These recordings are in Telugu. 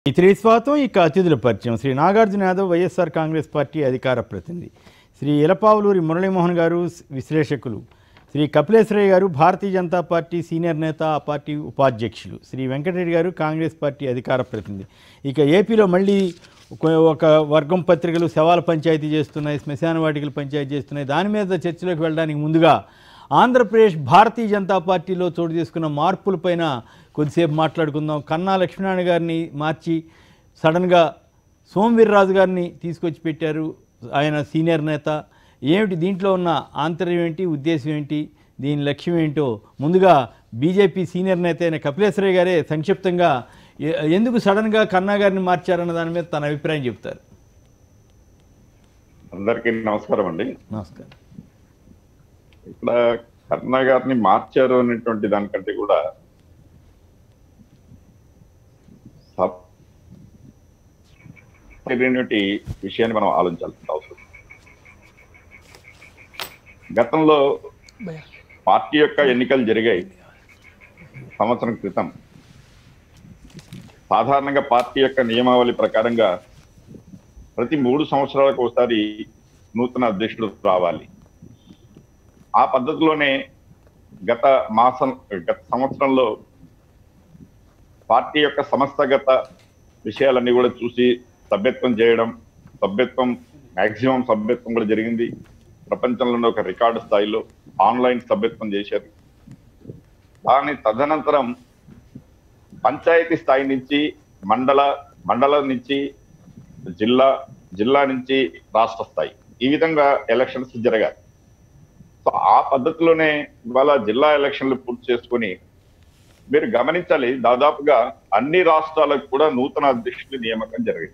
ఈ తిరిగి స్వాగతం ఇక అతిథుల పరిచయం శ్రీ నాగార్జున యాదవ్ వైఎస్ఆర్ కాంగ్రెస్ పార్టీ అధికార ప్రతినిధి శ్రీ ఎలపావులూరి మురళీమోహన్ గారు స్- విశ్లేషకులు శ్రీ కపిలేశ్వరయ్య గారు భారతీయ జనతా పార్టీ సీనియర్ నేత ఆ పార్టీ ఉపాధ్యక్షులు శ్రీ వెంకటరెడ్డి గారు కాంగ్రెస్ పార్టీ అధికార ప్రతినిధి ఇక ఏపీలో మళ్ళీ ఒక- ఒక వర్గం పత్రికలు శవాల పంచాయతీ చేస్తున్నాయి శ్మశాన వాటికలు పంచాయతీ చేస్తున్నాయి దాని మీద చర్చలోకి వెళ్ళడానికి ముందుగా ఆంధ్రప్రదేశ్ భారతీయ జనతా పార్టీలో చోటు చేసుకున్న మార్పులపైన కొద్దిసేపు మాట్లాడుకుందాం కన్నా లక్ష్మీనారాయణ గారిని మార్చి సడన్గా సోమవీర్రాజు గారిని తీసుకొచ్చి పెట్టారు ఆయన సీనియర్ నేత ఏమిటి దీంట్లో ఉన్న ఆంతర్యం ఏంటి ఉద్దేశం ఏంటి దీని లక్ష్యం ఏంటో ముందుగా బీజేపీ సీనియర్ నేత అయిన కపిలేశ్వరయ్య గారే సంక్షిప్తంగా ఎ- ఎందుకు సడన్గా కన్నా గారిని మార్చారన్న దాని మీద తన అభిప్రాయం చెప్తారు అందరికీ నమస్కారం అండి నమస్కారం ఇక్కడ కరుణా గారిని మార్చారు అనేటువంటి దానికంటే కూడా సబ్ తెలియనటువంటి విషయాన్ని మనం ఆలోచించాల్సిన అవసరం ఉంది. గతంలో పార్టీ యొక్క ఎన్నికలు జరిగాయి సంవత్సరం క్రితం సాధారణంగా పార్టీ యొక్క నియమావళి ప్రకారంగా ప్రతి మూడు సంవత్సరాలకు ఒకసారి నూతన అధ్యక్షుడు రావాలి ఆ పద్ధతిలోనే గత మాసం గత సంవత్సరంలో పార్టీ యొక్క సంస్థగత విషయాలన్నీ కూడా చూసి సభ్యత్వం చేయడం సభ్యత్వం మాక్సిమం సభ్యత్వం కూడా జరిగింది ప్రపంచంలోనే ఒక రికార్డు స్థాయిలో ఆన్లైన్ సభ్యత్వం చేశారు దాని తదనంతరం పంచాయతీ స్థాయి నుంచి మండల మండలం నుంచి జిల్లా జిల్లా నుంచి రాష్ట్ర స్థాయి ఈ విధంగా ఎలక్షన్స్ జరగాలి సో ఆ పద్ధతిలోనే ఇవాళ జిల్లా ఎలక్షన్లు పూర్తి చేసుకుని మీరు గమనించాలి దాదాపుగా అన్ని రాష్ట్రాలకు కూడా నూతన అధ్యక్షుడి నియామకం జరిగింది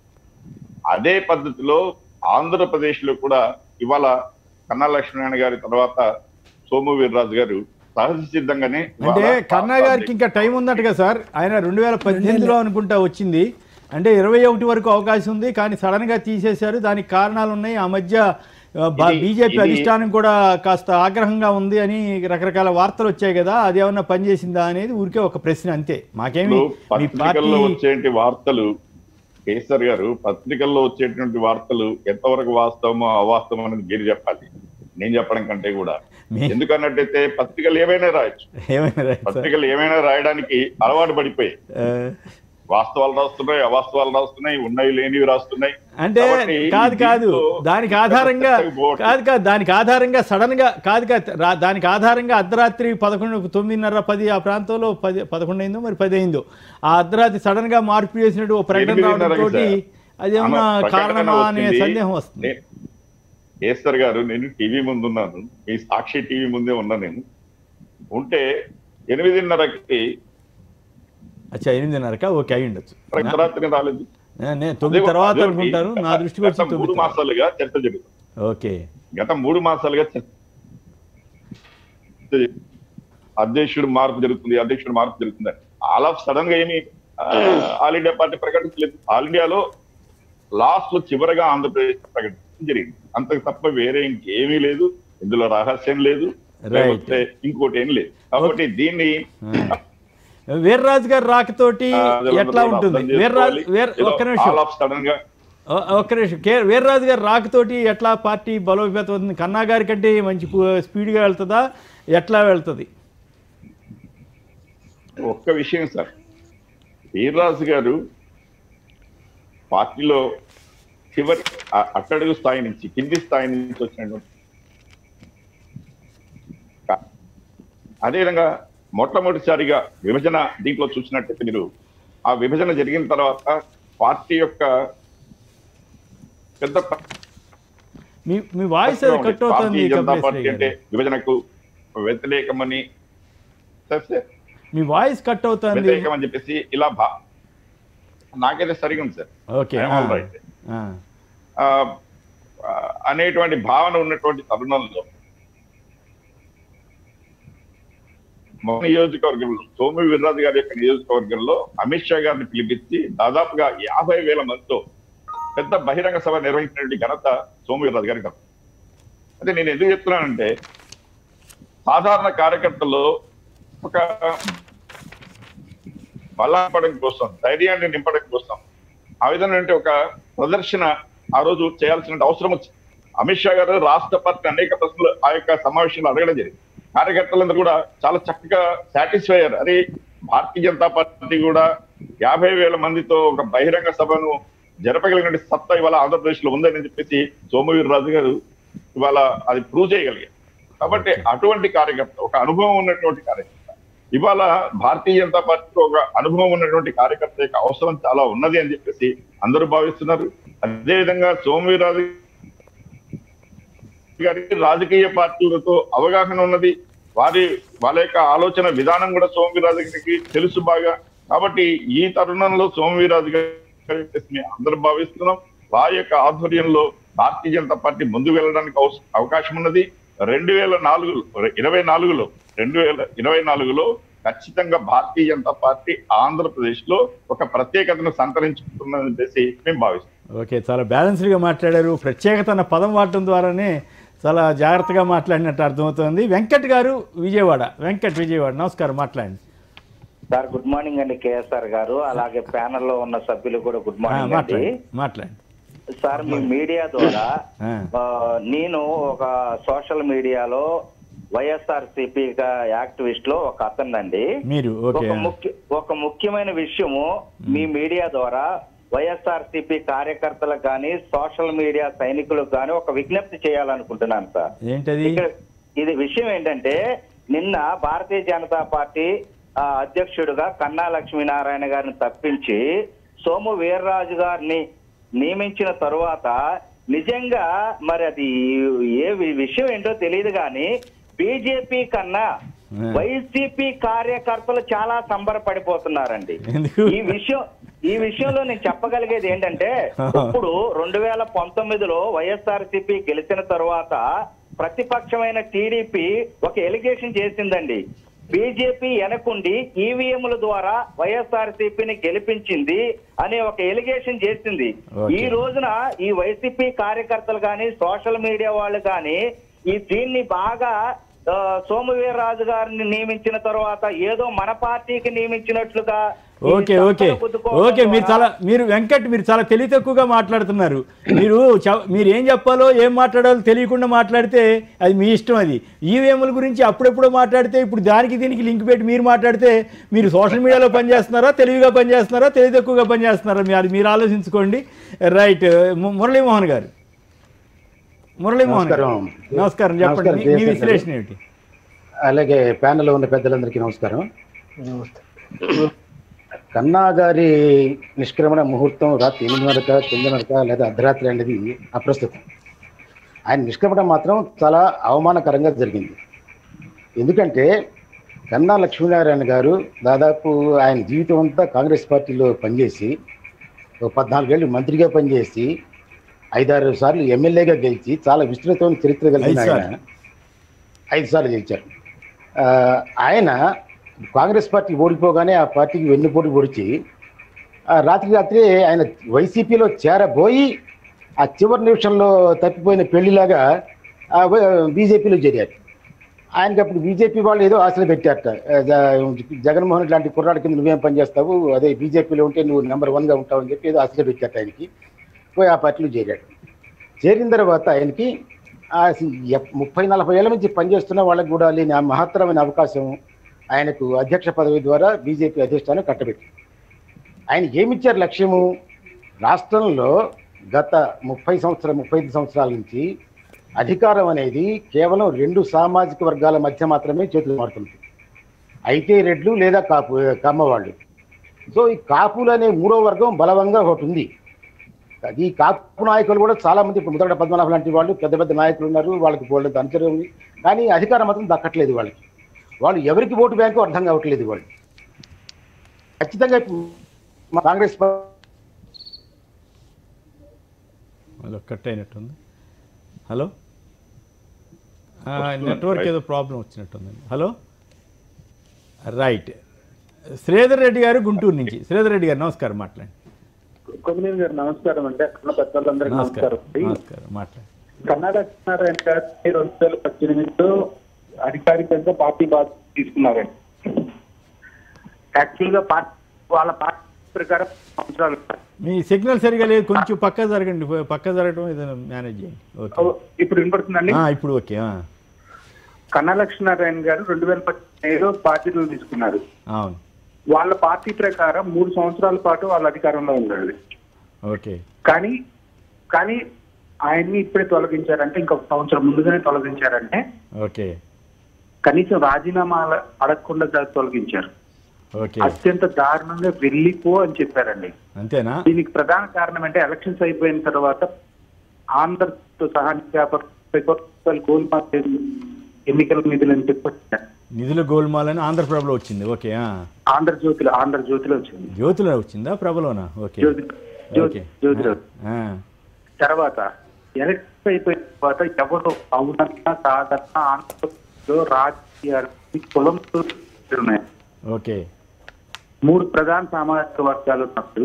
అదే పద్ధతిలో ఆంధ్రప్రదేశ్ లో కూడా ఇవాళ కన్నా లక్ష్మీనారాయణ గారి తర్వాత సోము వీర్రాజు గారు సహజ సిద్ధంగానే ఇవాళ అంటే కన్నా రాష్ట్ర గారికి ఇంకా టైం ఉందటగా సార్ ఆయన రెండు వేల పద్దెనిమిదిలో అనుకుంటా వచ్చింది అంటే ఇరవై ఒకటి వరకు అవకాశం ఉంది కానీ సడన్ గా తీసేశారు దానికి కారణాలు ఉన్నాయి ఆ మధ్య ఇది- బీజేపీ ఇది- అధిష్టానం కూడా కాస్త ఆగ్రహంగా ఉంది అని రకరకాల వార్తలు వచ్చాయి కదా అది ఏమన్నా పనిచేసిందా అనేది ఊరికే ఒక ప్రశ్న అంతే మాకేమి ఇప్పుడు మీ పార్టీ పత్రికల్లో వచ్చేటి వార్తలు కేసర్ గారు పత్రికల్లో వచ్చేటువంటి వార్తలు ఎంతవరకు వాస్తవమో అవాస్తవం అనేది మీరు చెప్పాలి నేను చెప్పడం కంటే కూడా మీ- ఎందుకన్నట్టయితే పత్రికలు ఏమైనా రాయొచ్చు ఏమైనా రైట్ సార్? పత్రికలు ఏమైనా రాయడానికి అలవాటు పడిపోయి ఆ, వాస్తవాలు రాస్తున్నాయి అవాస్తవాలు రాస్తున్నాయి ఉన్నవి లేనివి రాస్తున్నాయి అంటే కాబట్టి కాదు కాదు దీంట్లో దానికి ఆధారంగా పోవట్లేదు. కాదు కాదు దానికి ఆధారంగా సడన్ గా కాదు కాదు రా- దానికి ఆధారంగా అర్ధరాత్రి పదకొండు తొమ్మిదిన్నర పది ఆ ప్రాంతంలో పది పదకొండు అయిందో మరి పది అయిందో ఆ అర్ధరాత్రి సడన్ గా మార్పు చేసినట్టు ఓ ప్రకటన రావడం ఎనిమిదిన్నరకి తోటి సార్. అదేమన్నా ఆమె ప్రకటన కారణమా అనే వచ్చింది. సందేహం వస్తుంది నే- కేసర్ గారు నేను టీవీ ముందు ఉన్నాను మీ సాక్షి టీవీ ముందే ఉన్నా నేను ఉంటే ఎనిమిదిన్నరకి అచ్చా ఎనిమిదిన్నరక ఓకే అయి ఉండొచ్చు అర్ధరాత్రి రాలేదు నే- నేను తొమ్మిది తర్వాత అదే- అనుకుంటాను నా దృష్టికి వచ్చి గత మూడు తొమ్మిది తర్వాత. మాసాలుగా చర్చ జరుగుతుంది ఓకే గత మూడు మాసాలుగా చర్చ అధ్యక్షుడు మార్పు జరుగుతుంది అధ్యక్షుడు మార్పు జరుగుతుంది ఆల్ ఆఫ్ సడన్ గా ఏమి ఆ, ఆల్ ఇండియా పార్టీ ప్రకటించలేదు ఆల్ ఇండియాలో లాస్ట్ లో చివరగా ఆంధ్రప్రదేశ్ ప్రకటించడం జరిగింది అంతకు తప్ప వేరే ఇంకేమీ లేదు ఇందులో రహస్యం లేదు Right. లేకపోతే ఇంకోటి ఏం లేదు కాబట్టి దీన్ని వీర్రాజు గారు రాకతోటి ఆ, ఎట్లా ఉంటుంది అర్థం వీర్రాజు చేసుకోవాలి. వీర్ ఏదో ఒక్క నిమిషం all of sudden గా ఒ- ఒక్క నిమిషం కే వీర్రాజు గారు రాకతోటి ఎట్లా పార్టీ బలోపేతం అవుతుంది కన్నా గారి కంటే మంచి పు- స్పీడ్గా వెళ్తుందా ఎట్లా వెళ్తుంది ఒక్క విషయం సార్ వీర్రాజు గారు పార్టీలో చివరి ఆ అట్టడుగు స్థాయి నుంచి కింది స్థాయి నుంచి వచ్చినటువంటి కా- అదేవిధంగా మొట్టమొదటిసారిగా విభజన దీంట్లో చూసినట్టయితే మీరు ఆ విభజన జరిగిన తర్వాత పార్టీ యొక్క పెద్ద ప- మీ మీ వాయిస్ అది కట్ అవుతుంది భారతీయ జనతా కపిలేశ్వరి పార్టీ అంటే గారు. విభజనకు వ్యతిరేకమని సార్ సార్ మీ వాయిస్ కట్ అవుతుంది వ్యతిరేకం అని చెప్పేసి ఇలా భా నాకైతే సరిగా ఉంది సార్ ఓకే I'm ఆ, all right. ఆ. ఆ, ఆ, అనేటువంటి భావన ఉన్నటువంటి తరుణంలో మన నియోజకవర్గంలో సోము వీర్రాజు గారి యొక్క నియోజకవర్గంలో అమిత్ షా గారిని పిలిపించి దాదాపుగా యాభై వేల మందితో పెద్ద బహిరంగ సభ నిర్వహించినటువంటి ఘనత సోము వీర్రాజు గారికి దక్కుతుంది. అంటే నేను ఎందుకు చెప్తున్నానంటే సాధారణ కార్యకర్తల్లో ఒక బలపడం కోసం ధైర్యాన్ని నింపడం కోసం ఆ విధంగా అంటే ఒక ప్రదర్శన ఆ రోజు చేయాల్సిన అవసరం వచ్చింది అమిత్ షా గారు రాష్ట్ర పార్టీ అనేక ప్రశ్నలు ఆ యొక్క సమావేశంలో అడగడం జరిగింది కార్యకర్తలందరూ కూడా చాలా చక్కగా సాటిస్ఫై అయ్యారు అరే భారతీయ జనతా పార్టీ కూడా యాభై వేల మందితో ఒక బహిరంగ సభను జరపగలిగిన సత్తా ఇవాళ ఆంధ్రప్రదేశ్ లో ఉందని చెప్పేసి సోమవీర్ రాజు గారు ఇవాళ అది ప్రూవ్ చేయగలిగారు కాబట్టి అటువంటి కార్యకర్త ఒక అనుభవం ఉన్నటువంటి కార్యకర్త ఇవాళ భారతీయ జనతా పార్టీకి ఒక అనుభవం ఉన్నటువంటి కార్యకర్త యొక్క అవసరం చాలా ఉన్నది అని చెప్పేసి అందరూ భావిస్తున్నారు అదేవిధంగా సోమవీరాజు గారికి రాజకీయ పార్టీలతో అవగాహన ఉన్నది వారి వాళ్ళ యొక్క ఆలోచన విధానం కూడా సోమవీరాజు గారికి తెలుసు బాగా కాబట్టి ఈ తరుణంలో సోమవీరాజు గారి మేము అందరూ భావిస్తున్నాం వారి యొక్క ఆధ్వర్యంలో భారతీయ జనతా పార్టీ ముందు వెళ్ళడానికి అవస- అవకాశం ఉన్నది రెండు వేల నాలుగు ఇరవై నాలుగులో రెండు వేల ఇరవై నాలుగులో ఖచ్చితంగా భారతీయ జనతా పార్టీ ఆంధ్రప్రదేశ్ లో ఒక ప్రత్యేకతను సంతరించుకుంటుందని చెప్పేసి మేము భావిస్తున్నాం ఓకే చాలా బ్యాలెన్స్డ్గా మాట్లాడారు ప్రత్యేకత అన్న పదం వాడటం ద్వారానే చాలా జాగ్రత్తగా మాట్లాడినట్టు అర్థమవుతోంది వెంకట్ గారు విజయవాడ వెంకట్ విజయవాడ నమస్కారం మాట్లాడండి సార్ గుడ్ మార్నింగ్ అండి కేఎస్ఆర్ గారు అలాగే ప్యానెల్ లో ఉన్న సభ్యులు కూడా గుడ్ ఆ, మార్నింగ్ అండి మాట్లాడండి మాట్లాడండి సార్ మీ మీడియా ద్వారా ఆ. ఆ, నేను ఒక సోషల్ మీడియాలో వైఎస్ఆర్ సిపి యాక్టివిస్ట్ లో ఒక అతనండి మీరు ఓకే ఒక ముఖ్య ఒక ముఖ్యమైన విషయము మీ మీడియా ద్వారా వైఎస్ఆర్ సిపి కార్యకర్తలకు కానీ సోషల్ మీడియా సైనికులకు కానీ ఒక విజ్ఞప్తి చేయాలనుకుంటున్నాను సార్ ఏంటది ఇక్కడ ఇది విషయం ఏంటంటే నిన్న భారతీయ జనతా పార్టీ ఆ, అధ్యక్షుడిగా కన్నా లక్ష్మీనారాయణ గారిని తప్పించి సోము వీర్రాజు గారిని నియమించిన తరువాత నిజంగా మరి అది ఏ వి- విషయం ఏంటో తెలియదు కానీ బీజేపీ కన్నా ఆ. వైసీపీ కార్యకర్తలు చాలా సంబరపడిపోతున్నారండి ఎందుకు? ఈ విషయం ఈ విషయంలో నేను చెప్పగలిగేది ఏంటంటే ఇప్పుడు రెండు వేల పంతొమ్మిదిలో వైఎస్ఆర్ గెలిచిన తరువాత ప్రతిపక్షమైన టీడీపీ ఒక ఎలిగేషన్ చేసిందండి బీజేపీ వెనకుండి ఈవీఎంల ద్వారా వైఎస్ఆర్ ని గెలిపించింది అనే ఒక ఎలిగేషన్ చేసింది Okay. ఈ రోజున ఈ వైసీపీ కార్యకర్తలు కానీ సోషల్ మీడియా వాళ్ళు కానీ ఈ దీన్ని బాగా ఆ, సోమవీర్రాజు గారిని నియమించిన తర్వాత ఏదో మన పార్టీకి నియమించినట్లుగా ఈ ఓకే ఓకే సంస్థలు గుద్దుకోవడం ఓకే మీరు ద్వారా- చాలా మీరు వెంకట్ మీరు చాలా తెలివి తక్కువగా మాట్లాడుతున్నారు మీరు చ- మీరు ఏం చెప్పాలో ఏం మాట్లాడాలో తెలియకుండా మాట్లాడితే అది మీ ఇష్టం అది ఈవీఎంల గురించి అప్పుడెప్పుడో మాట్లాడితే ఇప్పుడు దానికి దీనికి లింక్ పెట్టి మీరు మాట్లాడితే మీరు సోషల్ మీడియాలో పనిచేస్తున్నారా తెలివిగా పనిచేస్తున్నారా తెలివి తక్కువగా పనిచేస్తున్నారా మీరు అది మీరు ఆలోచించుకోండి రైట్ ము- మురళీమోహన్ గారు మురళీమోహన్ గారు నమస్కారం. నమస్కారం చెప్పండి నమస్కారం, మీ- మీ కేఎస్ఆర్ గారు. విశ్లేషణ ఏమిటి అలాగే ప్యానెల్లో ఉన్న పెద్దలందరికీ నమస్కారం కన్నా గారి నిష్క్రమణ ముహూర్తం రాత్రి ఎనిమిదిన్నరక తొమ్మిదిన్నరక లేదా అర్ధరాత్రి అనేది అప్రస్తుతం ఆయన నిష్క్రమణ మాత్రం చాలా అవమానకరంగా జరిగింది ఎందుకంటే కన్నా లక్ష్మీనారాయణ గారు దాదాపు ఆయన జీవితం అంతా కాంగ్రెస్ పార్టీలో పనిచేసి ఒక పద్నాలుగేళ్ళు మంత్రిగా పనిచేసి ఐదారు సార్లు ఎమ్మెల్యేగా గెలిచి చాలా విస్తృతమైన చరిత్ర కలిగిన ఐదు ఆయన ఐదు సార్లు గెలిచారు ఆ, ఆయన కాంగ్రెస్ పార్టీ ఓడిపోగానే ఆ పార్టీకి వెన్నుపోటు పొడిచి ఆ రాత్రి రాత్రి ఆయన వైసీపీలో చేరబోయి ఆ చివరి నిమిషంలో తప్పిపోయిన పెళ్లిలాగా బీజేపీలో చేరారు ఆయనకి అప్పుడు బీజేపీ వాళ్ళు ఏదో ఆశలు పెట్టారట ఆ, జ- జగన్మోహన్ రెడ్డి లాంటి కుర్రాడి కింద నువ్వేం పని చేస్తావు అదే బీజేపీలో ఉంటే నువ్వు నెంబర్ వన్గా ఉంటావు అని చెప్పి ఏదో ఆశలు పెట్టారట ఆయనకి పోయి ఆ పార్టీలో చేరాడు చేరిన తర్వాత ఆయనకి ఆ ఎప్- ముప్పై నలభై ఏళ్ళ నుంచి పనిచేస్తున్న వాళ్ళకి కూడా లేని ఆ మహత్తరమైన అవకాశం ఆయనకు అధ్యక్ష పదవి ద్వారా బీజేపీ అధిష్టానం కట్టబెట్టి ఆయన ఏమిచ్చారు లక్ష్యము రాష్ట్రంలో గత ముప్పై సంవత్సరాల ముప్పై ఐదు సంవత్సరాల నుంచి అధికారం అనేది కేవలం రెండు సామాజిక వర్గాల మధ్య మాత్రమే చేతులు మారుతుంది అయితే రెడ్లు లేదా కాపు కమ్మవాళ్ళు సో ఈ కాపులు అనే మూడో వర్గం బలవంగా ఒకటి ఉంది ఈ కాపు నాయకులు కూడా చాలా మంది ఇప్పుడు ముద్రగడ పద్మనాభ లాంటి వాళ్ళు పెద్ద పెద్ద నాయకులు ఉన్నారు వాళ్ళకి వాళ్ళకి అనుచరం ఉంది కానీ అధికారం మాత్రం దక్కట్లేదు వాళ్ళకి వాళ్ళు ఎవరికి ఓటు బ్యాంకు అర్థం కావట్లేదు వాళ్ళు ఖచ్చితంగా ఇప్పుడు మా కాంగ్రెస్ పా- అది కట్ అయినట్టుంది హలో నెట్వర్క్ ఏదో ప్రాబ్లం వచ్చినట్టుందండి హలో రైట్ శ్రీధర్ రెడ్డి గారు గుంటూరు నుంచి శ్రీధర్ రెడ్డి గారు నమస్కారం మాట్లాడండి కొమ్మినేని గారు నమస్కారం అండి అక్కడ పెద్దలందరికీ నమస్కారం నమస్కారం నమస్కారం మాట్లాడండి కర్ణాటక నారాయణ గారు రెండు వేల పద్దెనిమిదిలో అధికారికంగా పార్టీ బాధ్యత తీసుకున్నారండి యాక్చువల్ గా పార్టీ వాళ్ళ పార్టీ ప్రకారం సంవత్సరాలు మీ సిగ్నల్ సరిగా లేదు కొంచెం పక్క జరగండి పక్క జరగడం ఏదైనా మేనేజ్ చేయండి ఓకే ఇప్పుడు వినపడుతుందండి ఆ, ఇప్పుడు ఓకే ఆ. కన్నా లక్ష్మీనారాయణ గారు రెండు వేల పద్దెనిమిదిలో బాధ్యతలు తీసుకున్నారు అవును వాళ్ళ పార్టీ ప్రకారం మూడు సంవత్సరాల పాటు వాళ్ళ అధికారంలో ఉండాలి ఓకే కానీ కానీ ఆయన్ని ఇప్పుడే తొలగించారంటే ఇంకొక సంవత్సరం ముందుగానే తొలగించారంటే ఓకే కనీసం రాజీనామాలు అడగకుండా దా- తొలగించారు ఓకే అత్యంత దారుణంగా వెళ్ళిపో అని చెప్పారండి అంతేనా దీనికి ప్రధాన కారణం అంటే ఎలక్షన్స్ అయిపోయిన తర్వాత ఆంధ్రతో సహా పేపర్ గోల్మాల్ ఎన్నికల నిధులు అని చెప్పి వచ్చారు. నిధుల గోల్మాల్ అని ఆంధ్రప్రభలో వచ్చింది ఓకే ఆ. ఆంధ్రజ్యోతిలో ఆంధ్రజ్యోతిలో వచ్చింది జ్యోతిలో వచ్చిందా ప్రభలోనా ఓకే జ్యోతి జ్యోతి ఓకే జ్యోతిలో ఆ, తర్వాత ఎలక్షన్ అయిపోయిన తర్వాత ఎవరు అవునన్నా కాదన్నా ఆంధ్రప్రదేశ్లో రాజకీయాలు కులం ఉన్నాయి ఓకే మూడు ప్రధాన సామాజిక వర్గాలు ఉన్నప్పుడు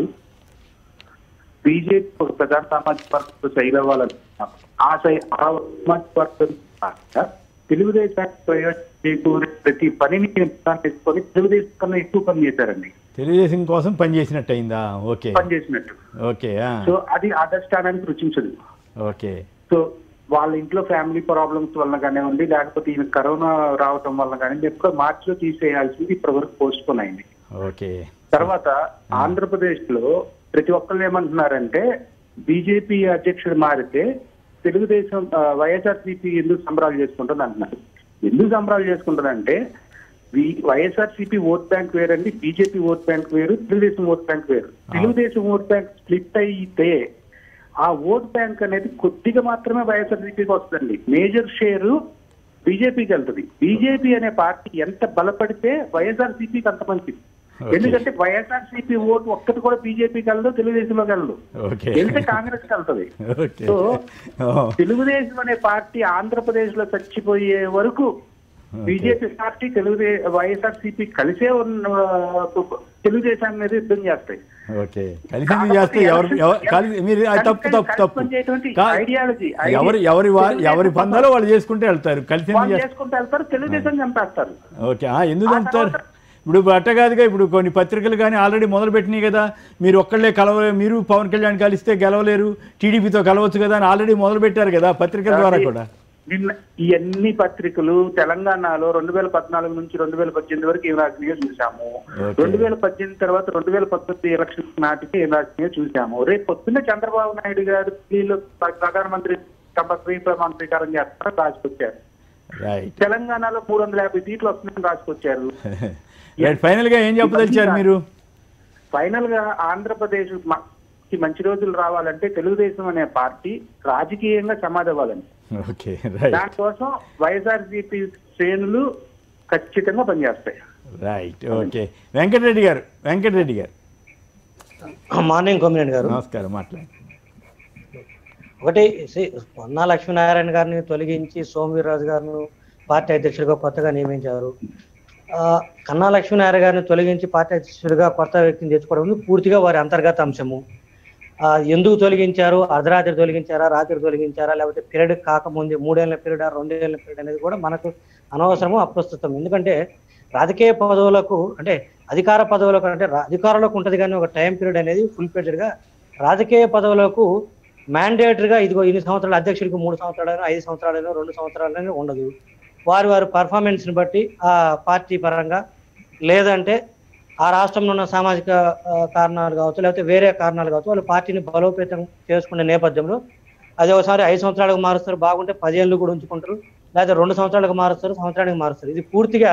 బీజేపీ ఒక ప్రధాన సామాజిక వర్గంతో సైడ్ అవ్వాలనుకున్నాం ఆ సై ఆ సామాజిక వర్గం కాక తెలుగుదేశానికి ప్రయోజనం చేకూరే ప్రతి పనిని ప్లాన్ చేసుకొని తెలుగుదేశం కన్నా ఎక్కువ పని చేశారండి తెలుగుదేశం కోసం పనిచేసినట్టు అయిందా ఓకే పని చేసినట్టు ఓకే ఆ, సో అది అధిష్టానానికి రుచించదు ఓకే సో వాళ్ళ ఇంట్లో ఫ్యామిలీ ప్రాబ్లమ్స్ వల్ల కానివ్వండి లేకపోతే ఈయన కరోనా రావటం వల్ల కానీ ఎప్పుడో మార్చిలో తీసేయాల్సింది ఇప్పటి వరకు పోస్ట్ పోన్ అయింది ఓకే తర్వాత ఆంధ్రప్రదేశ్ లో ప్రతి ఒక్కళ్ళు ఏమంటున్నారంటే బీజేపీ అధ్యక్షుడు మారితే తెలుగుదేశం వైఎస్ఆర్సీపీ ఎందుకు సంబరాలు చేసుకుంటుంది అంటున్నారు ఎందుకు సంబరాలు చేసుకుంటుందంటే వైఎస్ఆర్సీపీ ఓట్ బ్యాంక్ వేరండి బీజేపీ ఓట్ బ్యాంక్ వేరు తెలుగుదేశం ఓట్ బ్యాంక్ వేరు తెలుగుదేశం ఓట్ బ్యాంక్ స్ప్లిట్ అయితే ఆ ఓట్ బ్యాంక్ అనేది కొద్దిగా మాత్రమే వైఎస్ఆర్సీపీకి వస్తుందండి మేజర్ షేరు బీజేపీకి వెళ్తుంది బీజేపీ అనే పార్టీ ఎంత బలపడితే వైఎస్ఆర్సీపీకి అంత మంచిది Okay. ఎందుకంటే వైఎస్ఆర్సీపీ ఓటు ఒక్కటి కూడా బీజేపీకి వెళ్ళదు తెలుగుదేశంలోకి వెళ్ళదు ఓకే వెళ్తే కాంగ్రెస్ కి వెళ్తుంది ఓకే సో ఓ, తెలుగుదేశం అనే పార్టీ ఆంధ్రప్రదేశ్ లో చచ్చిపోయే వరకు బీజేపీ పార్టీ తెలుగుదే వైఎస్ఆర్సీపీ కలిసే ఉన్న తెలుగుదేశాన్ని మీద యుద్ధం చేస్తాయి ఓకే కలిసింది చేస్తే ఎవరు ఎవరు కలిసి మీరు అది తప్పు తప్పు తప్పు కా- ఐడియాలజీ ఎవరు ఎవరి వా- ఎవరి పందాలో వాళ్ళు చేసుకుంటే వెళ్తారు కలిసింది వాళ్ళు చేస్తే చేసుకుంటూ వెళ్తారు తెలుగుదేశం చంపేస్తారు ఓకే ఆ, ఎందుకు చంపుతారు ఇప్పుడు అట్ట కాదుగా ఇప్పుడు కొన్ని పత్రికలు కానీ ఆల్రెడీ మొదలు పెట్టినాయి కదా మీరు ఒక్కళ్ళే కలవ మీరు పవన్ కళ్యాణ్ కలిస్తే గెలవలేరు టీడీపీతో కలవచ్చు కదా అని ఆల్రెడీ మొదలు పెట్టారు కదా పత్రికల ద్వారా కూడా నిన్న ఈ అన్ని పత్రికలు తెలంగాణలో రెండు వేల పద్నాలుగు నుంచి రెండు వేల పద్దెనిమిది వరకు ఏం రాసినాయో చూసాము Okay. రెండు వేల పద్దెనిమిది తర్వాత రెండు వేల పంతొమ్మిది ఎలక్షన్ నాటికి ఏం రాసినాయో చూసాము రేపు పొద్దున్న చంద్రబాబు నాయుడు గారు ఢిల్లీలో ప్ర- ప్రధానమంత్రి కంపల్సరీ ప్రమాణ స్వీకారం చేస్తారని రాసుకొచ్చారు రైట్ తెలంగాణలో మూడు వందల యాభై సీట్లు వస్తున్నాయని రాసుకొచ్చారు రైట్ ఫైనల్ గా ఏం చెప్పదలిచారు మీరు ఫైనల్ గా ఆంధ్రప్రదేశ్ మ- కి మంచి రోజులు రావాలంటే తెలుగుదేశం అనే పార్టీ రాజకీయంగా సమాధవ్వాలని ఓకే రైట్ దానికోసం వైఎస్ఆర్సీపీ శ్రేణులు ఖచ్చితంగా పనిచేస్తాయి రైట్ ఓకే వెంకటరెడ్డి గారు వెంకటరెడ్డి గారు మార్నింగ్ కొమ్మినేని గారు నమస్కారం మాట్లాడండి ఒకటి శ్రీ- పొన్నా లక్ష్మీనారాయణ గారిని తొలగించి సోమవీర్రాజు గారిని పార్టీ అధ్యక్షుడిగా కొత్తగా నియమించారు ఆ, కన్నా లక్ష్మీనారాయణ గారిని తొలగించి పార్టీ అధ్యక్షుడిగా కొత్త వ్యక్తిని తెచ్చుకోవడం అనేది పూర్తిగా వారి అంతర్గత అంశము ఆ, ఎందుకు తొలగించారు అర్ధరాత్రి తొలగించారా రాత్రి తొలగించారా లేకపోతే పీరియడ్ కాకముందే మూడేళ్ల పీరియడ్ రెండేళ్ల పీరియడ్ అనేది కూడా మనకు అనవసరము అప్రస్తుతం ఎందుకంటే రాజకీయ పదవులకు అంటే అధికార పదవులకు అంటే రా- అధికారులకు ఉంటుంది కానీ ఒక టైం పీరియడ్ అనేది ఫుల్ గా రాజకీయ పదవులకు మ్యాండేటరీగా ఇదిగో ఇన్ని సంవత్సరాలు అధ్యక్షుడికి మూడు సంవత్సరాలైనా ఐదు సంవత్సరాలైనా రెండు సంవత్సరాలైనా ఉండదు వారి వారి పర్ఫార్మెన్స్ని బట్టి ఆ పార్టీ పరంగా లేదంటే ఆ రాష్ట్రంలో ఉన్న సామాజిక ఆ, కారణాలు కావచ్చు లేకపోతే వేరే కారణాలు కావచ్చు వాళ్ళు పార్టీని బలోపేతం చేసుకునే నేపథ్యంలో అది ఒకసారి ఐదు సంవత్సరాలకు మారుస్తారు బాగుంటే పదేళ్ళు కూడా ఉంచుకుంటారు లేకపోతే రెండు సంవత్సరాలకు మారుస్తారు సంవత్సరానికి మారుస్తారు ఇది పూర్తిగా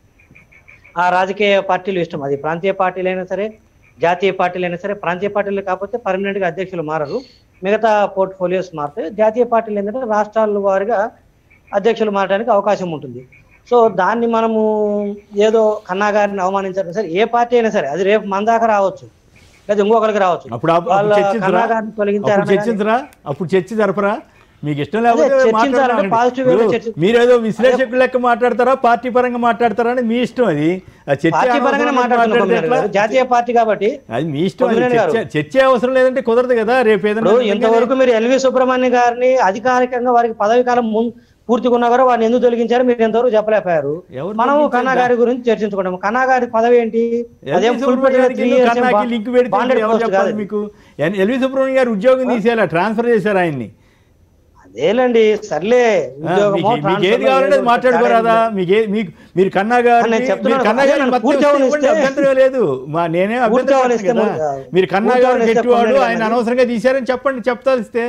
ఆ రాజకీయ పార్టీలు ఇష్టం అది ప్రాంతీయ పార్టీలైనా సరే జాతీయ పార్టీలైనా సరే ప్రాంతీయ పార్టీలు కాకపోతే పర్మనెంట్ గా అధ్యక్షులు మారరు మిగతా పోర్ట్ఫోలియోస్ మారుతాయి జాతీయ పార్టీలు ఏంటంటే రాష్ట్రాల వారిగా అధ్యక్షులు మారడానికి అవకాశం ఉంటుంది సో దాన్ని మనము ఏదో కన్నా గారిని అవమానించారు సరే ఏ పార్టీ అయినా సరే అది రేపు మన దాకా రావచ్చు లేదా ఇంకొకరికి రావచ్చు అప్పుడు అప్పుడు వాళ్ళ చర్చించరా కన్నా గారిని అప్పుడు తొలగించారనగానే- చర్చించరా అప్పుడు చర్చ జరపరా మీకు ఇష్టం లేకపోతే అదే, చర్చించాలంటే మాట్లాడకండి. positive way లో ఇప్పుడు చర్చి- మీరేదో విశ్లేషకులు లెక్క మాట్లాడతారా పార్టీ పరంగా మాట్లాడతారా అని మీ ఇష్టం అది ఆ చర్చ పార్టీ పరంగానే అవసరం మాట్లాడుతున్నాం మాట్లాడితే కొమ్మినేని గారు. ఎట్లా? జాతీయ పార్టీ కాబట్టి అది మీ ఇష్టం అది కొమ్మినేని గారు. చర్చ చర్చే అవసరం లేదంటే కుదరదు కదా రేపు ఏదైనా ఇప్పుడు ఇంతవరకు మీరు ఎల్వి సుబ్రహ్మణ్య గారిని అధికారికంగా వారికి పదవి కాలం ముం- పూర్తిగా ఉన్నా కూడా వారిని ఎందుకు తొలగించారు మీరు ఎంతవరకు చెప్పలేకపోయారు ఎవరు మనం తొలగించారు? కన్నా గారి గురించి చర్చించుకుంటాం కన్నా గారి పదవి ఏంటి ఎల్వి అదేం full సుబ్రహ్మణ్యానికి three ఎందుకు years ఏం కన్నాకి బా- లింక్ పెడితే bonded ఎవరు post చెప్పాలి కాదు. మీకు ఎన్- ఎల్వి సుబ్రహ్మణ్యం గారు ఉద్యోగం తీసేయాలి ట్రాన్స్ఫర్ చేశారు ఆయన్ని అదేలేండి సర్లే ఆ, ఉద్యోగమో, మీకు మీకు transfer ఏది కావాలంటే అది ఏదో మాట్లాడుకోరాదా మీకు ఏ- మీకు మీరు కన్నా గారు నేను చెప్తున్నాను మీరు కన్నా అదే గారిని నన్ను మద్దతు పూర్తి ఇస్తే అవనిస్తే- ఇవ్వండి, అభ్యంతరం లేదు మా నేనే పూర్తి అభ్యంతరం అవనిస్తే కదా మరి- మీరు కన్నా పూర్తి గారు అవనిస్తే గట్టివాడు పొందండి ఆయన మరి. అనవసరంగా తీశారని చెప్పండి చెప్తాలిస్తే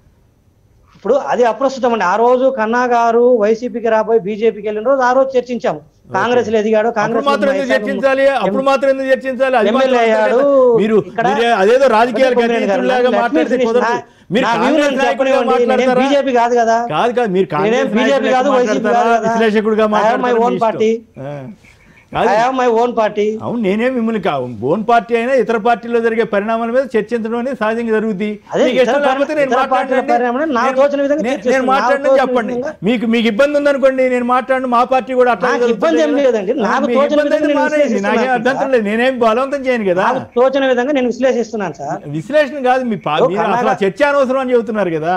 ఇప్పుడు అది అప్రస్తుతం అండి ఆ రోజు కన్నా గారు వైసీపీకి రాబోయి బీజేపీకి వెళ్ళిన రోజు ఆ రోజు చర్చించాం కాంగ్రెస్ లో ఎదిగాడు అప్పుడు కాంగ్రెస్ మాత్రం ఎందుకు చర్చించాలి అప్పుడు మాత్రం ఎందుకు చర్చించాలి అది మాత్రం ఎమ్మెల్యే అంతే అయ్యాడు. కదా. మీరు ఇక్కడ మీరే అదేదో రాజకీయాలకు ఒకటే కొమ్మినేని గారు, అతీతుల్లాగా let me మాట్లాడితే finish. కుదరదు నా- మీరు నా view కాంగ్రెస్ నేను నాయకుడిగా చెప్పనివ్వండి. నేనేం మాట్లాడతారా బీజేపీ కాదు కదా కాదు కాదు మీరు నేనేం కాంగ్రెస్ బీజేపీ నాయకుడిగా కాదు, వైసీపీ మాట్లాడతారా? కాదు కదా. విశ్లేషకుడిగా I have my మాట్లాడతారా? own మీ ఇష్టం. party. ఆ. ఐ కాదు. హావ్ మై ఓన్ పార్టీ అవును నేనే మిమ్మల్ని కా ఓన్ పార్టీ అయినా ఇతర పార్టీలో జరిగే పరిణామాల మీద చర్చించడం అనేది సహజంగా జరుగుతుంది అదే మీకు ఇష్టం ఇతర లేకపోతే నేను ఇతర పార్టీల మాట్లాడండి. పరిణామాలను నాకు నేను- తోచిన విధంగా నేను- చర్చిస్తాను. నేను నాకు మాట్లాడను తోచిన చెప్పండి విధంగా. మీకు మీకు ఇబ్బంది ఉందనుకోండి నేను మాట్లాడను మా పార్టీ కూడా అట్లా నాకు ఇబ్బంది ఏం లేదండి. నాకు మీకు తోచిన ఇబ్బంది అయితే విధంగా నేను మానేయండి. నాకేం విశ్లేషిస్తున్నాను అభ్యంతరం లేదు నేనేం బలవంతం చేయను కదా నాకు తోచిన విధంగా నేను విశ్లేషిస్తున్నాను సార్ విశ్లేషణ కాదు మీ పా- ఓ, మీరు అసలు కర్ణాటక- చర్చ అనవసరం అని చెబుతున్నారు కదా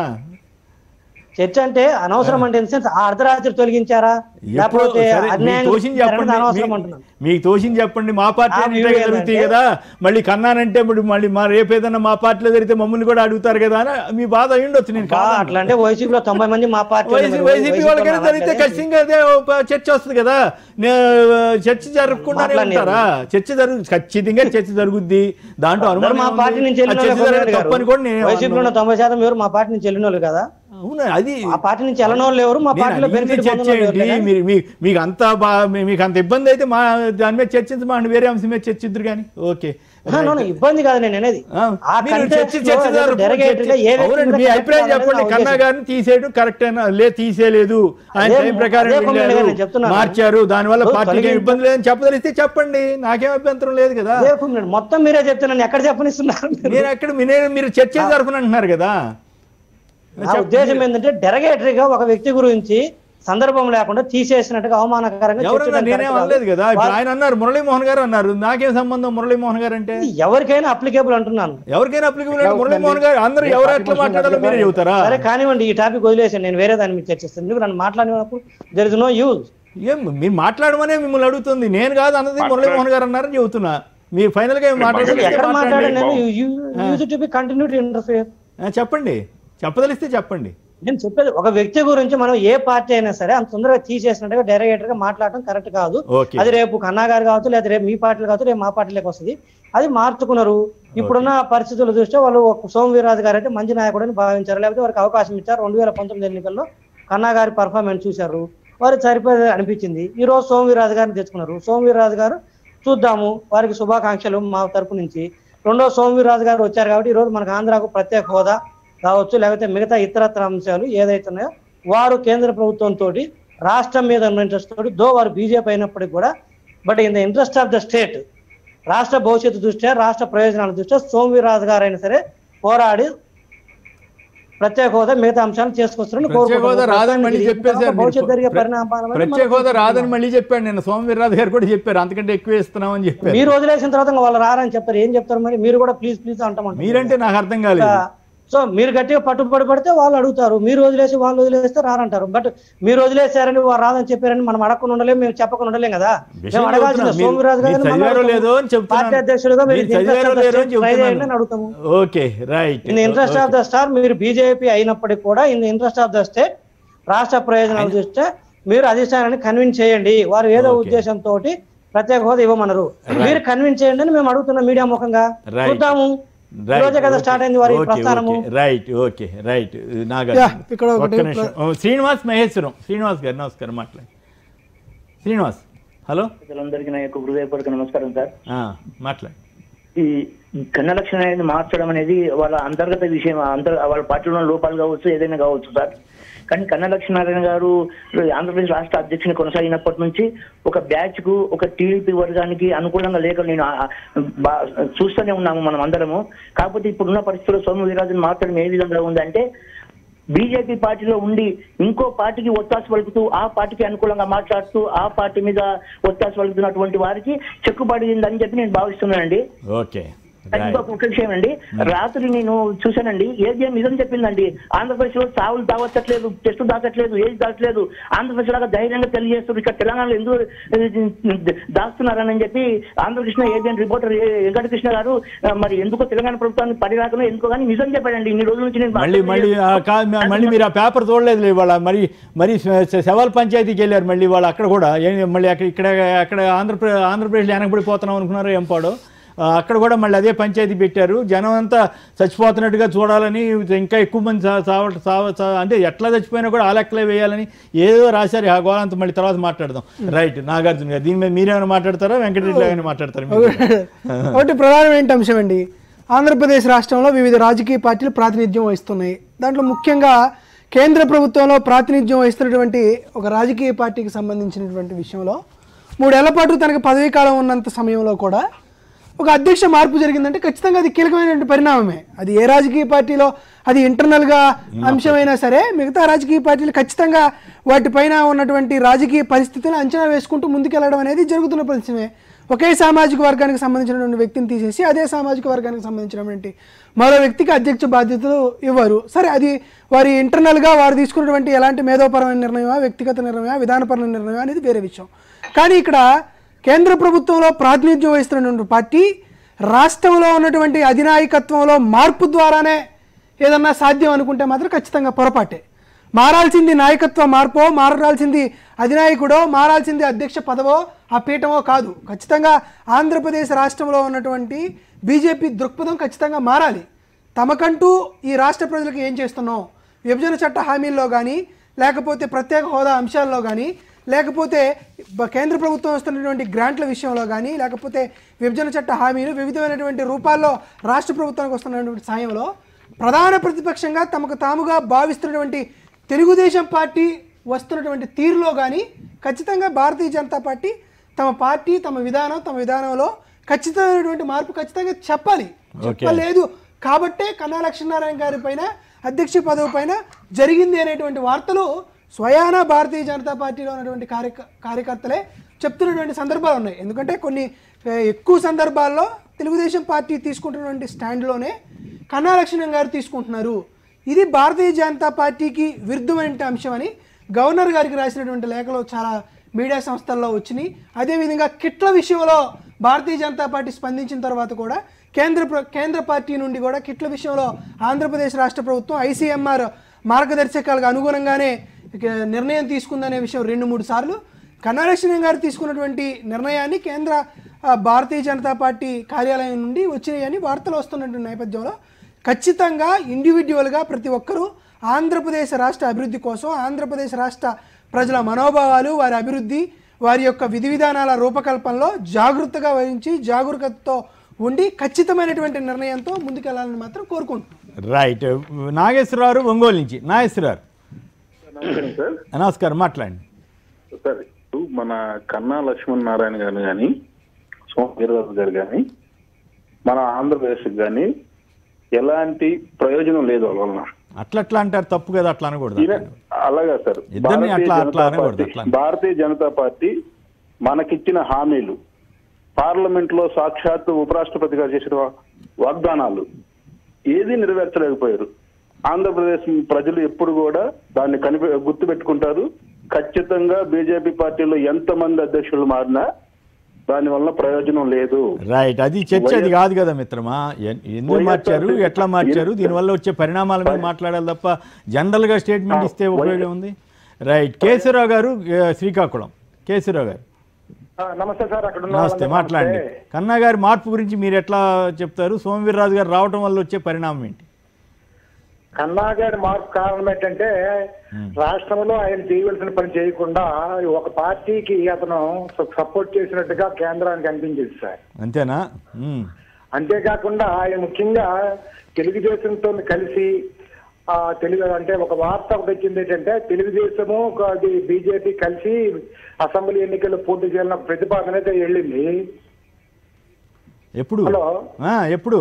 చర్చ అంటే అనవసరం అంటే ఇన్ సెన్స్ ఆ అర్ధరాత్రి తొలగించారా ఎప్పుడు లేకపోతే సరే, మీకు అన్యాయం తోచింది చేశారా చెప్పండి అనేది అనవసరం మీ- అంటున్నాను మీకు తోచింది చెప్పండి మా పార్టీ ఆ అంటే view జరుగుతాయి ఏంటంటే- కదా మళ్ళీ కన్నానంటే ఇప్పుడు మళ్ళీ మా రేపు ఏదన్నా మా పార్టీలో జరిగితే మమ్మల్ని కూడా అడుగుతారు కదా అని మీ బాధ అయి ఉండొచ్చు నేను బా, కాదనను. అట్లా అంటే వైసీపీలో తొంభై మంది మా పార్టీ వైసీ- వైసీపీ వాళ్ళకైనా జరిగితే ఖచ్చితంగా అదే ఒక చర్చ వస్తుంది కదా నే- చర్చ జరగకుండానే మాట్లాడనీయరు. ఉంటారా చర్చ జరుగు ఖచ్చితంగా చర్చ జరుగుద్ది దాంట్లో అనుమానం మా ఏముంది? పార్టీ నుంచి ఆ వెళ్ళిన చర్చ వాళ్ళు జరగడం గారు. తప్పని కూడా నేను వైసీపీలో ఉన్న తొంభై శాతం ఎవరు మా పార్టీ నుంచి వెళ్ళిన వాళ్ళు కదా అవును అది ఆ పార్టీ నుంచి వెళ్ళిన వాళ్ళు ఎవరు మా నేను పార్టీలో అడిగింది బెనిఫిట్ చర్చ ఏంటి మీరు మీ- మీకు అంత బా మీ- మీకు అంత ఇబ్బంది అయితే మా దాని మీద చర్చించమండి వేరే అంశం మీద చర్చిద్దరు కానీ ఓకే ఇబ్బంది కాదు నేను అనేది ఆ, ఆ మీరు context చర్చ లో చర్చ ఏదో జరుపు- derogatory గా ఏ వ్యక్తి అవునండి మీద మీ correct అభిప్రాయం కాదనేది చెప్పండి నా కన్నా ఉద్దేశం. గారిని తీసేయడం కరెక్ట్ అయినా లే తీసేయలేదు ఆయన అదే- టైం ప్రకారం అదే కొమ్మినేని వెళ్ళారు గారు నేను చెప్తున్నాను. మార్చారు దానివల్ల ఇప్పుడు పార్టీకి తొలగింపు- ఇబ్బంది లేదని చెప్పదలిస్తే చెప్పండి నాకేం అభ్యంతరం లేదు కదా అదే కుమ్మినేని. మొత్తం మీరే చెప్తున్నాను ఎక్కడ చెప్పనిస్తున్నారు మీరు? నేను ఎక్కడ మీ- నేను మీరు చర్చ జరపని అంటున్నారు కదా నా చెప్ప- ఉద్దేశం ఏంటంటే డెరగేటరీగా ఒక వ్యక్తి గురించి సందర్భం లేకుండా తీసేసినట్టుగా అవమానకరంగా ఎవరన్నా చర్చించడం నేనేం correct అనలేదు కాదు. కదా ఇప్పుడు ఆయన అన్నారు మురళీమోహన్ గారు అన్నారు నాకేం సంబంధం మురళీమోహన్ గారు అంటే ఇది ఎవరికైనా అప్లికేబుల్ అంటున్నాను ఎవరికైనా అప్లికబుల్ అంటే మురళీమోహన్ గారు అందరూ ఎవరు ఎట్లా మాట్లాడాలో మీరే చెబుతారా సరే కానివ్వండి ఈ టాపిక్ వదిలేసాను నేను వేరే దాని మీద చర్చిస్తాను ఎందుకు నన్ను మాట్లాడినప్పుడు దర్ ఇస్ నో యూజ్ ఏం మీరు మాట్లాడమనే మిమ్మల్ని అడుగుతుంది నేను కాదు అన్నది మురళీమోహన్ గారు అన్నారని చెబుతున్నా మీరు ఫైనల్ గా ఏం మాట్లాడాలి ఎక్కడ మాట్లాడాను నేను బాబు. Use to be continue to interfere చెప్పండి చెప్పదలిస్తే చెప్పండి నేను చెప్పేది ఒక వ్యక్తి గురించి మనం ఏ పార్టీ అయినా సరే అంత తొందరగా తీసేసినట్టుగా డైరెక్టర్ గా మాట్లాడటం కరెక్ట్ కాదు ఓకే అది రేపు కన్నా గారు కావచ్చు లేదా రేపు మీ పార్టీలు కావచ్చు రేపు మా పార్టీలోకి వస్తుంది అది మార్చుకున్నారు ఇప్పుడున్న పరిస్థితులు చూస్తే వాళ్ళు ఒక సోమవీర్రాజు గారు అయితే మంచి నాయకుడని భావించారు లేకపోతే వారికి అవకాశం ఇచ్చారు రెండు వేల పంతొమ్మిది ఎన్నికల్లో కన్నా గారి పర్ఫార్మెన్స్ చూశారు వారు సరిపోయి అనిపించింది ఈ రోజు సోమవీర్రాజు గారిని తెచ్చుకున్నారు సోమవీర్రాజు గారు చూద్దాము వారికి శుభాకాంక్షలు మా తరపు నుంచి రెండో సోమవీర్రాజు గారు వచ్చారు కాబట్టి ఈ రోజు మనకు ఆంధ్రాకు ప్రత్యేక హోదా కావచ్చు లేకపోతే మిగతా ఇతరత్ర అంశాలు ఏదైతే ఉన్నాయో వారు కేంద్ర ప్రభుత్వంతో రాష్ట్రం మీద ఉన్న ఇంట్రెస్ట్ తోటి దో వారు బీజేపీ అయినప్పటికీ కూడా but in the interest of the state రాష్ట్ర భవిష్యత్తు దృష్ట్యా రాష్ట్ర ప్రయోజనాల దృష్ట్యా సోమవీర్రాజు గారు అయినా సరే పోరాడి ప్రత్యేక హోదా మిగతా అంశాలు చేసుకొస్తారని ప్రత్యేక హోదా రాదని మళ్ళీ కోరుకుంటున్నాను. చెప్పేశారు భవిష్యత్తు జరిగే మీరు. పరిణామాల వల్ల ప్రత్యేక మనం హోదా రాదని మళ్ళీ చెప్పాడు నేను సోమవీర్రాజు గారు కూడా చెప్పారు అంతకంటే ఎక్కువ ఇస్తున్నామని చెప్పారు మీరు వదిలేసిన తర్వాత ఇంకా వాళ్ళు రారని చెప్తారు ఏం చెప్తారు మరి మీరు కూడా ప్లీజ్ ప్లీజ్ అంటామంటారు మీరంటే నాకు అర్థం కాలేదు సో మీరు గట్టిగా పట్టుబడి పడితే వాళ్ళు అడుగుతారు మీరు వదిలేసి వాళ్ళు వదిలేస్తే రారంటారు బట్ మీరు వదిలేశారని వారు రాదని చెప్పారని మనం అడగకుండా ఉండలేం మేము చెప్పకుండా ఉండలేం కదా విషయం మేము అడగాల్సిన చెబుతున్నా. మీరు- సోమవీరాజు మీరు గారిని మనం చదివారో అడుగుతాము. లేదో అని చెప్తున్నాను. పార్టీ అధ్యక్షుడిగా మీరు మీరు చదివారో లేదో అని ట్రై చేయండి అని చెప్తున్నాను అడుగుతాము okay right in the interest of the state మీరు బీజేపీ అయినప్పటికీ కూడా in the interest of the state రాష్ట్ర ప్రయోజనాల దృష్ట్యా మీరు అధిష్టానాన్ని కన్విన్స్ చేయండి వారు ఏదో Okay. ఉద్దేశంతో ప్రత్యేక హోదా ఇవ్వమన్నారు మీరు కన్విన్స్ చేయండి అని మేము అడుగుతున్నాం మీడియా ముఖంగా Right. చూద్దాము ఈ రోజే కదా స్టార్ట్ అయింది వారి ప్రస్థానము రైట్ ఓకే రైట్ నాగర్ Yeah, ఇక్కడ ఒకటి ఒక్క నిమిషం. ఓ, శ్రీనివాస్ మహేశ్వరం శ్రీనివాస్ గారు నమస్కారం మాట్లాడు శ్రీనివాస్ హలో ప్రజలందరికీ నా యొక్క హృదయపూర్వక నమస్కారం సార్ ఆ, మాట్లాడు ఈ కన్న లక్షణం అనేది మార్చడం అనేది వాళ్ళ అంతర్గత విషయం అంతర్ వాళ్ళ పార్టీలో ఉన్న లోపాలు కావచ్చు ఏదైనా కావచ్చు సార్ కానీ కన్న లక్ష్మీనారాయణ గారు ఆంధ్రప్రదేశ్ రాష్ట్ర అధ్యక్షుని కొనసాగినప్పటి నుంచి ఒక బ్యాచ్ కు ఒక టీడీపీ వర్గానికి అనుకూలంగా లేక నేను ఆ- బా- చూస్తూనే ఉన్నాము మనం అందరము కాకపోతే ఇప్పుడున్న పరిస్థితుల్లో సోము వీరాజుని మాట్లాడడం ఏ విధంగా ఉందంటే బీజేపీ పార్టీలో ఉండి ఇంకో పార్టీకి ఒత్తాసు పలుకుతూ ఆ పార్టీకి అనుకూలంగా మాట్లాడుతూ ఆ పార్టీ మీద ఒత్తాసు పలుకుతున్నటువంటి వారికి చెక్కుబడిందని చెప్పి నేను భావిస్తున్నానండి ఓకే Right. ఇంకొక ముఖ్య విషయం అండి రాత్రి నేను చూశానండి ఏజీఎం నిజం చెప్పిందండి ఆంధ్రప్రదేశ్ లో చావులు దావచ్చట్లేదు టెస్టులు దాచట్లేదు ఏజ్ దాచలేదు ఆంధ్రప్రదేశ్ లాగా ధైర్యంగా తెలియజేస్తారు ఇక్కడ తెలంగాణలో ఎందుకు ఏ, దాస్తున్నారని చెప్పి ఆంధ్రకృష్ణ ఏజెంట్ రిపోర్టర్ ఏ- వెంకటకృష్ణ గారు ఆ, మరి ఎందుకో తెలంగాణ ప్రభుత్వాన్ని పరిరాకనో ఎందుకో కానీ నిజం చెప్పాడండి ఇన్ని రోజుల నుంచి నేను మళ్ళీ మళ్ళీ ఆ, కా- మ- మళ్ళీ మీరు ఆ పేపర్ చూడలేదు ఇవాళ మరి మరి శవాల్ పంచాయతీకి వెళ్ళారు మళ్ళీ వాళ్ళు అక్కడ కూడా ఏం మళ్ళీ అక్కడ ఇక్కడ అక్కడ ఆంధ్రప్రదేశ్ ఆంధ్రప్రదేశ్లో వెనకబడిపోతున్నాం అనుకున్నారు ఎంపాడు ఆ, అక్కడ కూడా మళ్ళీ అదే పంచాయతీ పెట్టారు జనం అంతా చచ్చిపోతున్నట్టుగా చూడాలని ఇంకా ఎక్కువ మంది చా- చావ చావ చా- అంటే ఎట్లా చచ్చిపోయినా కూడా ఆ లెక్కలే వేయాలని ఏదో రాశారు ఆ గోళంతా మళ్ళీ తర్వాత మాట్లాడదాం రైట్ నాగార్జున గారు దీని మీద మీరేమైనా మాట్లాడతారా వెంకటరెడ్డి ఏమైనా మాట్లాడతారు ఒకటి ప్రధానమైన అంశం అండి ఆంధ్రప్రదేశ్ రాష్ట్రంలో వివిధ రాజకీయ పార్టీలు ప్రాతినిధ్యం వహిస్తున్నాయి దాంట్లో ముఖ్యంగా కేంద్ర ప్రభుత్వంలో ప్రాతినిధ్యం వహిస్తున్నటువంటి ఒక రాజకీయ పార్టీకి సంబంధించినటువంటి విషయంలో మూడేళ్ల పాటు తనకు పదవీ కాలం ఉన్నంత సమయంలో కూడా ఒక అధ్యక్ష మార్పు జరిగిందంటే ఖచ్చితంగా అది కీలకమైనటువంటి పరిణామమే అది ఏ రాజకీయ పార్టీలో అది ఇంటర్నల్గా అంశమైనా సరే మిగతా రాజకీయ పార్టీలు ఖచ్చితంగా వాటిపైన ఉన్నటువంటి రాజకీయ పరిస్థితులను అంచనా వేసుకుంటూ ముందుకెళ్లడం అనేది జరుగుతున్న పరిస్థితే ఒకే సామాజిక వర్గానికి సంబంధించినటువంటి వ్యక్తిని తీసేసి అదే సామాజిక వర్గానికి సంబంధించినటువంటి మరో వ్యక్తికి అధ్యక్ష బాధ్యతలు ఇవ్వరు సరే అది వారి ఇంటర్నల్గా వారు తీసుకున్నటువంటి ఎలాంటి మేధోపరమైన నిర్ణయమా వ్యక్తిగత నిర్ణయమా విధానపరమైన నిర్ణయమా అనేది వేరే విషయం కానీ ఇక్కడ కేంద్ర ప్రభుత్వంలో ప్రాతినిధ్యం వహిస్తున్నటువంటి పార్టీ రాష్ట్రంలో ఉన్నటువంటి అధినాయకత్వంలో మార్పు ద్వారానే ఏదన్నా సాధ్యం అనుకుంటే మాత్రం ఖచ్చితంగా పొరపాటే మారాల్సింది నాయకత్వ మార్పో మారాల్సింది అధినాయకుడో మారాల్సింది అధ్యక్ష పదవో ఆ పీఠమో కాదు ఖచ్చితంగా ఆంధ్రప్రదేశ్ రాష్ట్రంలో ఉన్నటువంటి బీజేపీ దృక్పథం ఖచ్చితంగా మారాలి తమకంటూ ఈ రాష్ట్ర ప్రజలకు ఏం చేస్తున్నాం విభజన చట్ట హామీల్లో కానీ లేకపోతే ప్రత్యేక హోదా అంశాల్లో కానీ లేకపోతే బ- కేంద్ర ప్రభుత్వం వస్తున్నటువంటి గ్రాంట్ల విషయంలో కానీ లేకపోతే విభజన చట్ట హామీలు వివిధమైనటువంటి రూపాల్లో రాష్ట్ర ప్రభుత్వానికి వస్తున్నటువంటి సాయంలో ప్రధాన ప్రతిపక్షంగా తమకు తాముగా భావిస్తున్నటువంటి తెలుగుదేశం పార్టీ వస్తున్నటువంటి తీరులో కానీ ఖచ్చితంగా భారతీయ జనతా పార్టీ తమ పార్టీ తమ విధానం తమ విధానంలో ఖచ్చితమైనటువంటి మార్పు ఖచ్చితంగా చెప్పాలి చెప్పలేదు కాబట్టే కన్నా లక్ష్మీనారాయణ గారి పైన అధ్యక్ష పదవి పైన జరిగింది అనేటువంటి వార్తలు స్వయాన భారతీయ జనతా పార్టీలో ఉన్నటువంటి కార్యక కార్యకర్తలే చెప్తున్నటువంటి సందర్భాలు ఉన్నాయి ఎందుకంటే కొన్ని ఏ, ఎక్కువ సందర్భాల్లో తెలుగుదేశం పార్టీ తీసుకుంటున్నటువంటి స్టాండ్లోనే కన్నా లక్ష్మణ్ గారు తీసుకుంటున్నారు ఇది భారతీయ జనతా పార్టీకి విరుద్ధమైన అంశం అని గవర్నర్ గారికి రాసినటువంటి లేఖలో చాలా మీడియా సంస్థల్లో వచ్చినాయి అదేవిధంగా కిట్ల విషయంలో భారతీయ జనతా పార్టీ స్పందించిన తర్వాత కూడా కేంద్ర ప్ర- కేంద్ర పార్టీ నుండి కూడా కిట్ల విషయంలో ఆంధ్రప్రదేశ్ రాష్ట్ర ప్రభుత్వం ఐసీఎంఆర్ మార్గదర్శకాలకు అనుగుణంగానే ఇక నిర్ణయం తీసుకుందనే విషయం రెండు మూడు సార్లు కన్నాలక్ష్మణ్ గారు తీసుకున్నటువంటి నిర్ణయాన్ని కేంద్ర ఆ, భారతీయ జనతా పార్టీ కార్యాలయం నుండి వచ్చినాయని వార్తలు వస్తున్నటువంటి నేపథ్యంలో ఖచ్చితంగా ఇండివిజువల్గా ప్రతి ఒక్కరూ ఆంధ్రప్రదేశ్ రాష్ట్ర అభివృద్ధి కోసం ఆంధ్రప్రదేశ్ రాష్ట్ర ప్రజల మనోభావాలు వారి అభివృద్ధి వారి యొక్క విధి విధానాల రూపకల్పనలో జాగృతగా వహించి జాగరూకతతో ఉండి ఖచ్చితమైనటువంటి నిర్ణయంతో ముందుకెళ్లాలని మాత్రం కోరుకుంటున్నాను రైట్ నాగేశ్వరరావు ఒంగోలు నుంచి నాగేశ్వరరావు నమస్కారం సార్ నమస్కారం మాట్లాడండి సార్ ఇప్పుడు మన కన్నా లక్ష్మణ్ నారాయణ గారు కానీ సోమవీరరాజు గారు కానీ మన ఆంధ్రప్రదేశ్ కానీ ఎలాంటి ప్రయోజనం లేదు వాళ్ళ వలన అట్లా అట్లా అంటారు తప్పు కదా అట్లా అనకూడదు ఈయన అలాగా సార్ ఇద్దరిని భారతీయ అట్లా- అట్లా జనతా అనకూడదు, పార్టీ- అట్లా. భారతీయ జనతా పార్టీ మనకిచ్చిన హామీలు పార్లమెంట్ లో సాక్షాత్తు ఉపరాష్ట్రపతి గారు చేసిన వాగ్దానాలు ఏది నెరవేర్చలేకపోయారు ఆంధ్రప్రదేశ్ ప్రజలు ఎప్పుడు కూడా దాన్ని కనిపి గుర్తు పెట్టుకుంటారు ఖచ్చితంగా బీజేపీ పార్టీలో ఎంతమంది అధ్యక్షులు మారినా దాని వల్ల ప్రయోజనం లేదు రైట్ అది చర్చ అది కాదు కదా మిత్రమా ఎన్- ఎందుకు వైఎస్ఆర్ మార్చారు సిపి ఎట్లా మార్చారు దీనివల్ల వచ్చే పరిణామాల మీద మాట్లాడాలి తప్ప జనరల్ గా స్టేట్మెంట్ ఇస్తే ఉపయోగం ఉంది రైట్ కేశవరావు గారు ఏ, శ్రీకాకుళం కేశవరావు గారు నమస్తే సార్ అక్కడ ఉన్న నమస్తే వాళ్ళందరూ మాట్లాడండి నమస్తే. కన్నా గారి మార్పు గురించి మీరు ఎట్లా చెప్తారు సోమవీర్రాజు గారు రావటం వల్ల వచ్చే పరిణామం ఏంటి కన్నా గారి మార్పు కారణం ఏంటంటే రాష్ట్రంలో ఆయన చేయవలసిన పని చేయకుండా ఒక పార్టీకి అతను సపోర్ట్ చేసినట్టుగా కేంద్రానికి అనిపించింది సార్ అంతేనా ఉమ్. అంతేకాకుండా ఆయన ముఖ్యంగా తెలుగుదేశంతో కలిసి ఆ తెలుగు అంటే ఒక వార్త ఒకటి వచ్చింది ఏంటంటే తెలుగుదేశము ఒక అది బీజేపీ కలిసి అసెంబ్లీ ఎన్నికల్లో పోటీ చేయాలన్న ప్రతిపాదన అయితే వెళ్ళింది ఎప్పుడు హలో. ఆ, ఎప్పుడు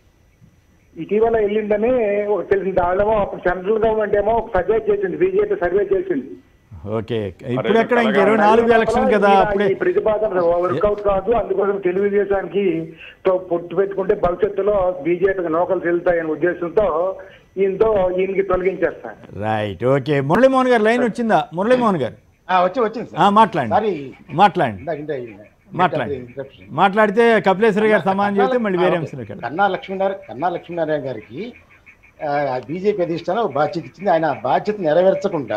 ఇటీవల వెళ్ళిందని ఒక తెలిసింది దానిలో అప్పుడు సెంట్రల్ గవర్నమెంట్ ఏమో ఒక సర్వే చేసింది బీజేపీ సర్వే చేసింది ఓకే ఇప్పుడు ఎక్కడ ఇంక ఇరవై నాలుగు ఎలక్షన్ కదా ఈయన అప్పుడే ఈ ప్రతిపాదన వర్కౌట్ కాదు అందుకోసం తెలుగుదేశానికి తో పొత్తు పెట్టుకుంటే భవిష్యత్తులో బీజేపీకి నౌకలు చెల్లుతాయనే ఉద్దేశంతో ఈయనతో ఈయనకి తొలగించేస్తారు రైట్ ఓకే మురళీమోహన్ గారు లైన్ వచ్చిందా మురళీమోహన్ గారు ఆ, వచ్చి వచ్చింది ఆ, మాట్లాడండి సారీ మాట్లాడండి ఇందాక ఇందాక ఇందాక మాట్లాడండి interruption. మాట్లాడితే కపిలేశ్వర గారు సమానం చెబితే మళ్ళీ వేరే అంశం ఇక్కడ కన్నా లక్ష్మీనారాయణ కన్నా లక్ష్మీనారాయణ గారికి బీజేపీ అధిష్టానం ఒక బాధ్యత ఇచ్చింది ఆయన ఆ బాధ్యత నెరవేర్చకుండా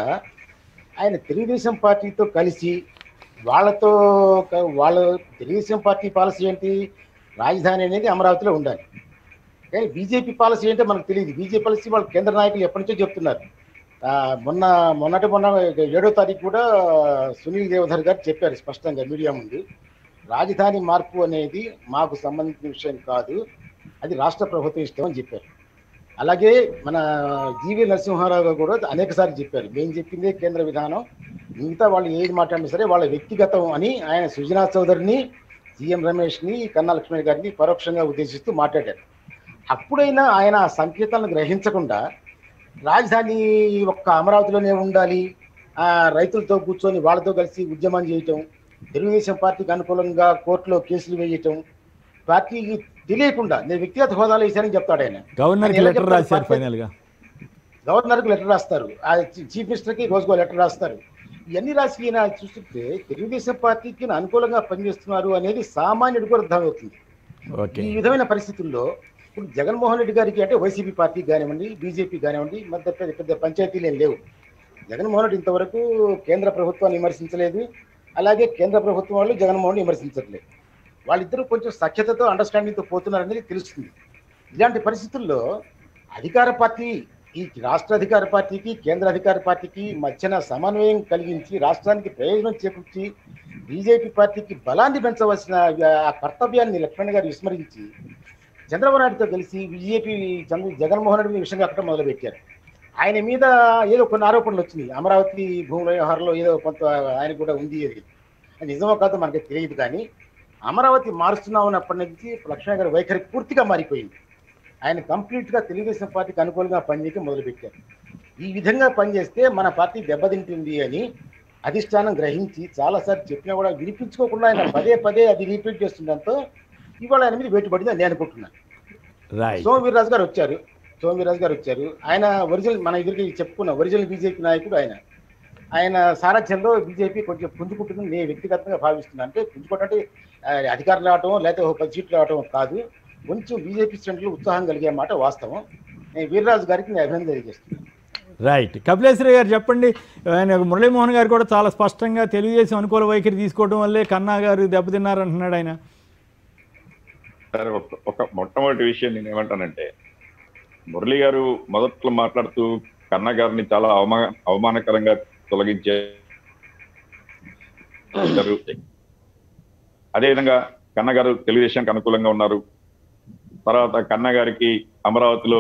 ఆయన తెలుగుదేశం పార్టీతో కలిసి వాళ్ళతో క- వాళ్ళ తెలుగుదేశం పార్టీ పాలసీ ఏంటి రాజధాని అనేది అమరావతిలో ఉండాలి కానీ బీజేపీ పాలసీ ఏంటో మనకు తెలియదు బీజేపీ పాలసీ వాళ్ళ కేంద్ర నాయకులు ఎప్పటి నుంచో చెప్తున్నారు ఆ, మొన్న మొన్నటి మొన్న ఏడో తారీఖు కూడా సునీల్ దేవధర్ గారు చెప్పారు స్పష్టంగా మీడియా ముందు రాజధాని మార్పు అనేది మాకు సంబంధించిన విషయం కాదు అది రాష్ట్ర ప్రభుత్వం ఇష్టం అని చెప్పారు అలాగే మన జీవి నరసింహారావు గారు కూడా అనేక సార్లు చెప్పారు మేము చెప్పిందే కేంద్ర విధానం మిగతా వాళ్ళు ఏది మాట్లాడినా సరే వాళ్ళ వ్యక్తిగతం అని ఆయన సుజనా చౌదరిని సీఎం రమేష్ని కన్నా లక్ష్మణ్ గారిని పరోక్షంగా ఉద్దేశిస్తూ మాట్లాడారు అప్పుడైనా ఆయన ఆ సంకేతాలను గ్రహించకుండా రాజధాని ఒక్క అమరావతిలోనే ఉండాలి ఆ రైతులతో కూర్చొని వాళ్ళతో కలిసి ఉద్యమం చేయటం తెలుగుదేశం పార్టీకి అనుకూలంగా కోర్టులో కేసులు వేయటం పార్టీకి తెలియకుండా నేను వ్యక్తిగత హోదాలో వేశానని చెప్తాడు ఆయన గవర్నర్కి ఆయన ఎలా లెటర్ చెప్తాడు? రాశారు పార్టీ- ఫైనల్ గా గవర్నర్కి లెటర్ రాస్తారు ఆ చీ- చీఫ్ మినిస్టర్కి రోజుకో లెటర్ రాస్తారు ఇవన్నీ రాసి ఈయన చూస్తుంటే తెలుగుదేశం పార్టీకి అనుకూలంగా పనిచేస్తున్నారు అనేది సామాన్యుడికి కూడా అర్థమవుతుంది ఓకే ఈ విధమైన పరిస్థితుల్లో ఇప్పుడు జగన్మోహన్ రెడ్డి గారికి అంటే వైసీపీ పార్టీకి కానివ్వండి బీజేపీ కానివ్వండి మధ్య పెద్ద పెద్ద పంచాయతీలు ఏం లేవు జగన్మోహన్ రెడ్డి ఇంతవరకు కేంద్ర ప్రభుత్వాన్ని విమర్శించలేదు అలాగే కేంద్ర ప్రభుత్వం వాళ్ళు జగన్మోహన్ విమర్శించట్లేదు వాళ్ళిద్దరూ కొంచెం సఖ్యతతో అండర్స్టాండింగ్తో పోతున్నారనేది తెలుస్తుంది ఇలాంటి పరిస్థితుల్లో అధికార పార్టీ ఈ రాష్ట్ర అధికార పార్టీకి కేంద్ర అధికార పార్టీకి మధ్యన సమన్వయం కలిగించి రాష్ట్రానికి ప్రయోజనం చేకూర్చి బీజేపీ పార్టీకి బలాన్ని పెంచవలసిన ఆ కర్తవ్యాన్ని లక్ష్మణ్ గారు విస్మరించి చంద్రబాబు నాయుడుతో కలిసి బీజేపీ చంద్ర జగన్మోహన్ రెడ్డి మీద విషయం కట్టడం మొదలుపెట్టారు ఆయన మీద ఏదో కొన్ని ఆరోపణలు వచ్చినాయి అమరావతి భూముల వ్యవహారంలో ఏదో కొంత ఆయన కూడా ఉంది అది అది నిజమో కాదో మనకి తెలియదు కానీ అమరావతి మారుస్తున్నాం అన్నప్పటి నుంచి లక్ష్మణ్ గారి వైఖరి పూర్తిగా మారిపోయింది ఆయన కంప్లీట్ గా తెలుగుదేశం పార్టీకి అనుకూలంగా పనిచేయడం మొదలుపెట్టారు ఈ విధంగా పనిచేస్తే మన పార్టీ దెబ్బతింటుంది అని అధిష్టానం గ్రహించి చాలాసార్లు చెప్పినా కూడా వినిపించుకోకుండా ఆయన పదే పదే అది రిపీట్ చేస్తుండటంతో ఇవాళ ఆయన మీద వేటు పడింది అని నేను అనుకుంటున్నాను రైట్ సోమ వీర్రాజు గారు వచ్చారు సోమ వీర్రాజు గారు వచ్చారు ఆయన ఒరిజినల్ మన ఎదురుకి చెప్పుకున్న ఒరిజినల్ బీజేపీ నాయకుడు ఆయన ఆయన సారథ్యంలో బీజేపీ కొంచెం పుంజుకుంటుందని నేను వ్యక్తిగతంగా భావిస్తున్నాను అంటే పుంజుకోవటం అంటే ఆ, అధికారం రావటం లేకపోతే ఒక పది సీట్లు రావటం కాదు కొంచెం బీజేపీ శ్రేణులు ఉత్సాహం కలిగే మాట వాస్తవం నేను వీర్రాజు గారికి నేను అభినందన తెలియజేస్తున్నాను రైట్ కపిలేశ్వర గారు చెప్పండి ఆయన మురళీమోహన్ గారు కూడా చాలా స్పష్టంగా తెలుగుదేశం అనుకూల వైఖరి తీసుకోవడం వల్లే కన్నా గారు దెబ్బతిన్నారంటున్నాడు ఆయన సరే ఒక- ఒక మొట్టమొదటి విషయం నేను ఏమంటానంటే మురళి గారు మొదట్లో మాట్లాడుతూ కన్నా గారిని చాలా అవమా అవమానకరంగా తొలగించే అదేవిధంగా కన్న గారు తెలుగుదేశానికి అనుకూలంగా ఉన్నారు తర్వాత కన్న గారికి అమరావతిలో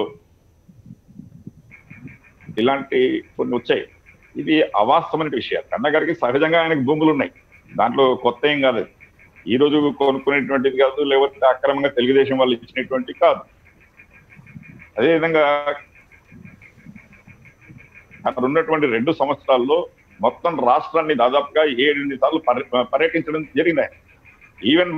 ఇలాంటి కొన్ని వచ్చాయి ఇది అవాస్తవమైన విషయాలు కన్న గారికి సహజంగా ఆయనకు భూములు ఉన్నాయి దాంట్లో కొత్త ఏం కాదు అది. ఈ రోజు కొనుక్కునేటువంటిది కాదు లేకపోతే అక్రమంగా తెలుగుదేశం వాళ్ళు ఇచ్చినటువంటి కాదు అదేవిధంగా అక్కడ ఉన్నటువంటి రెండు సంవత్సరాల్లో మొత్తం రాష్ట్రాన్ని దాదాపుగా ఏడెనిమిది సార్లు పర్య- పర్యటించడం జరిగింది ఆయన. ఈవెన్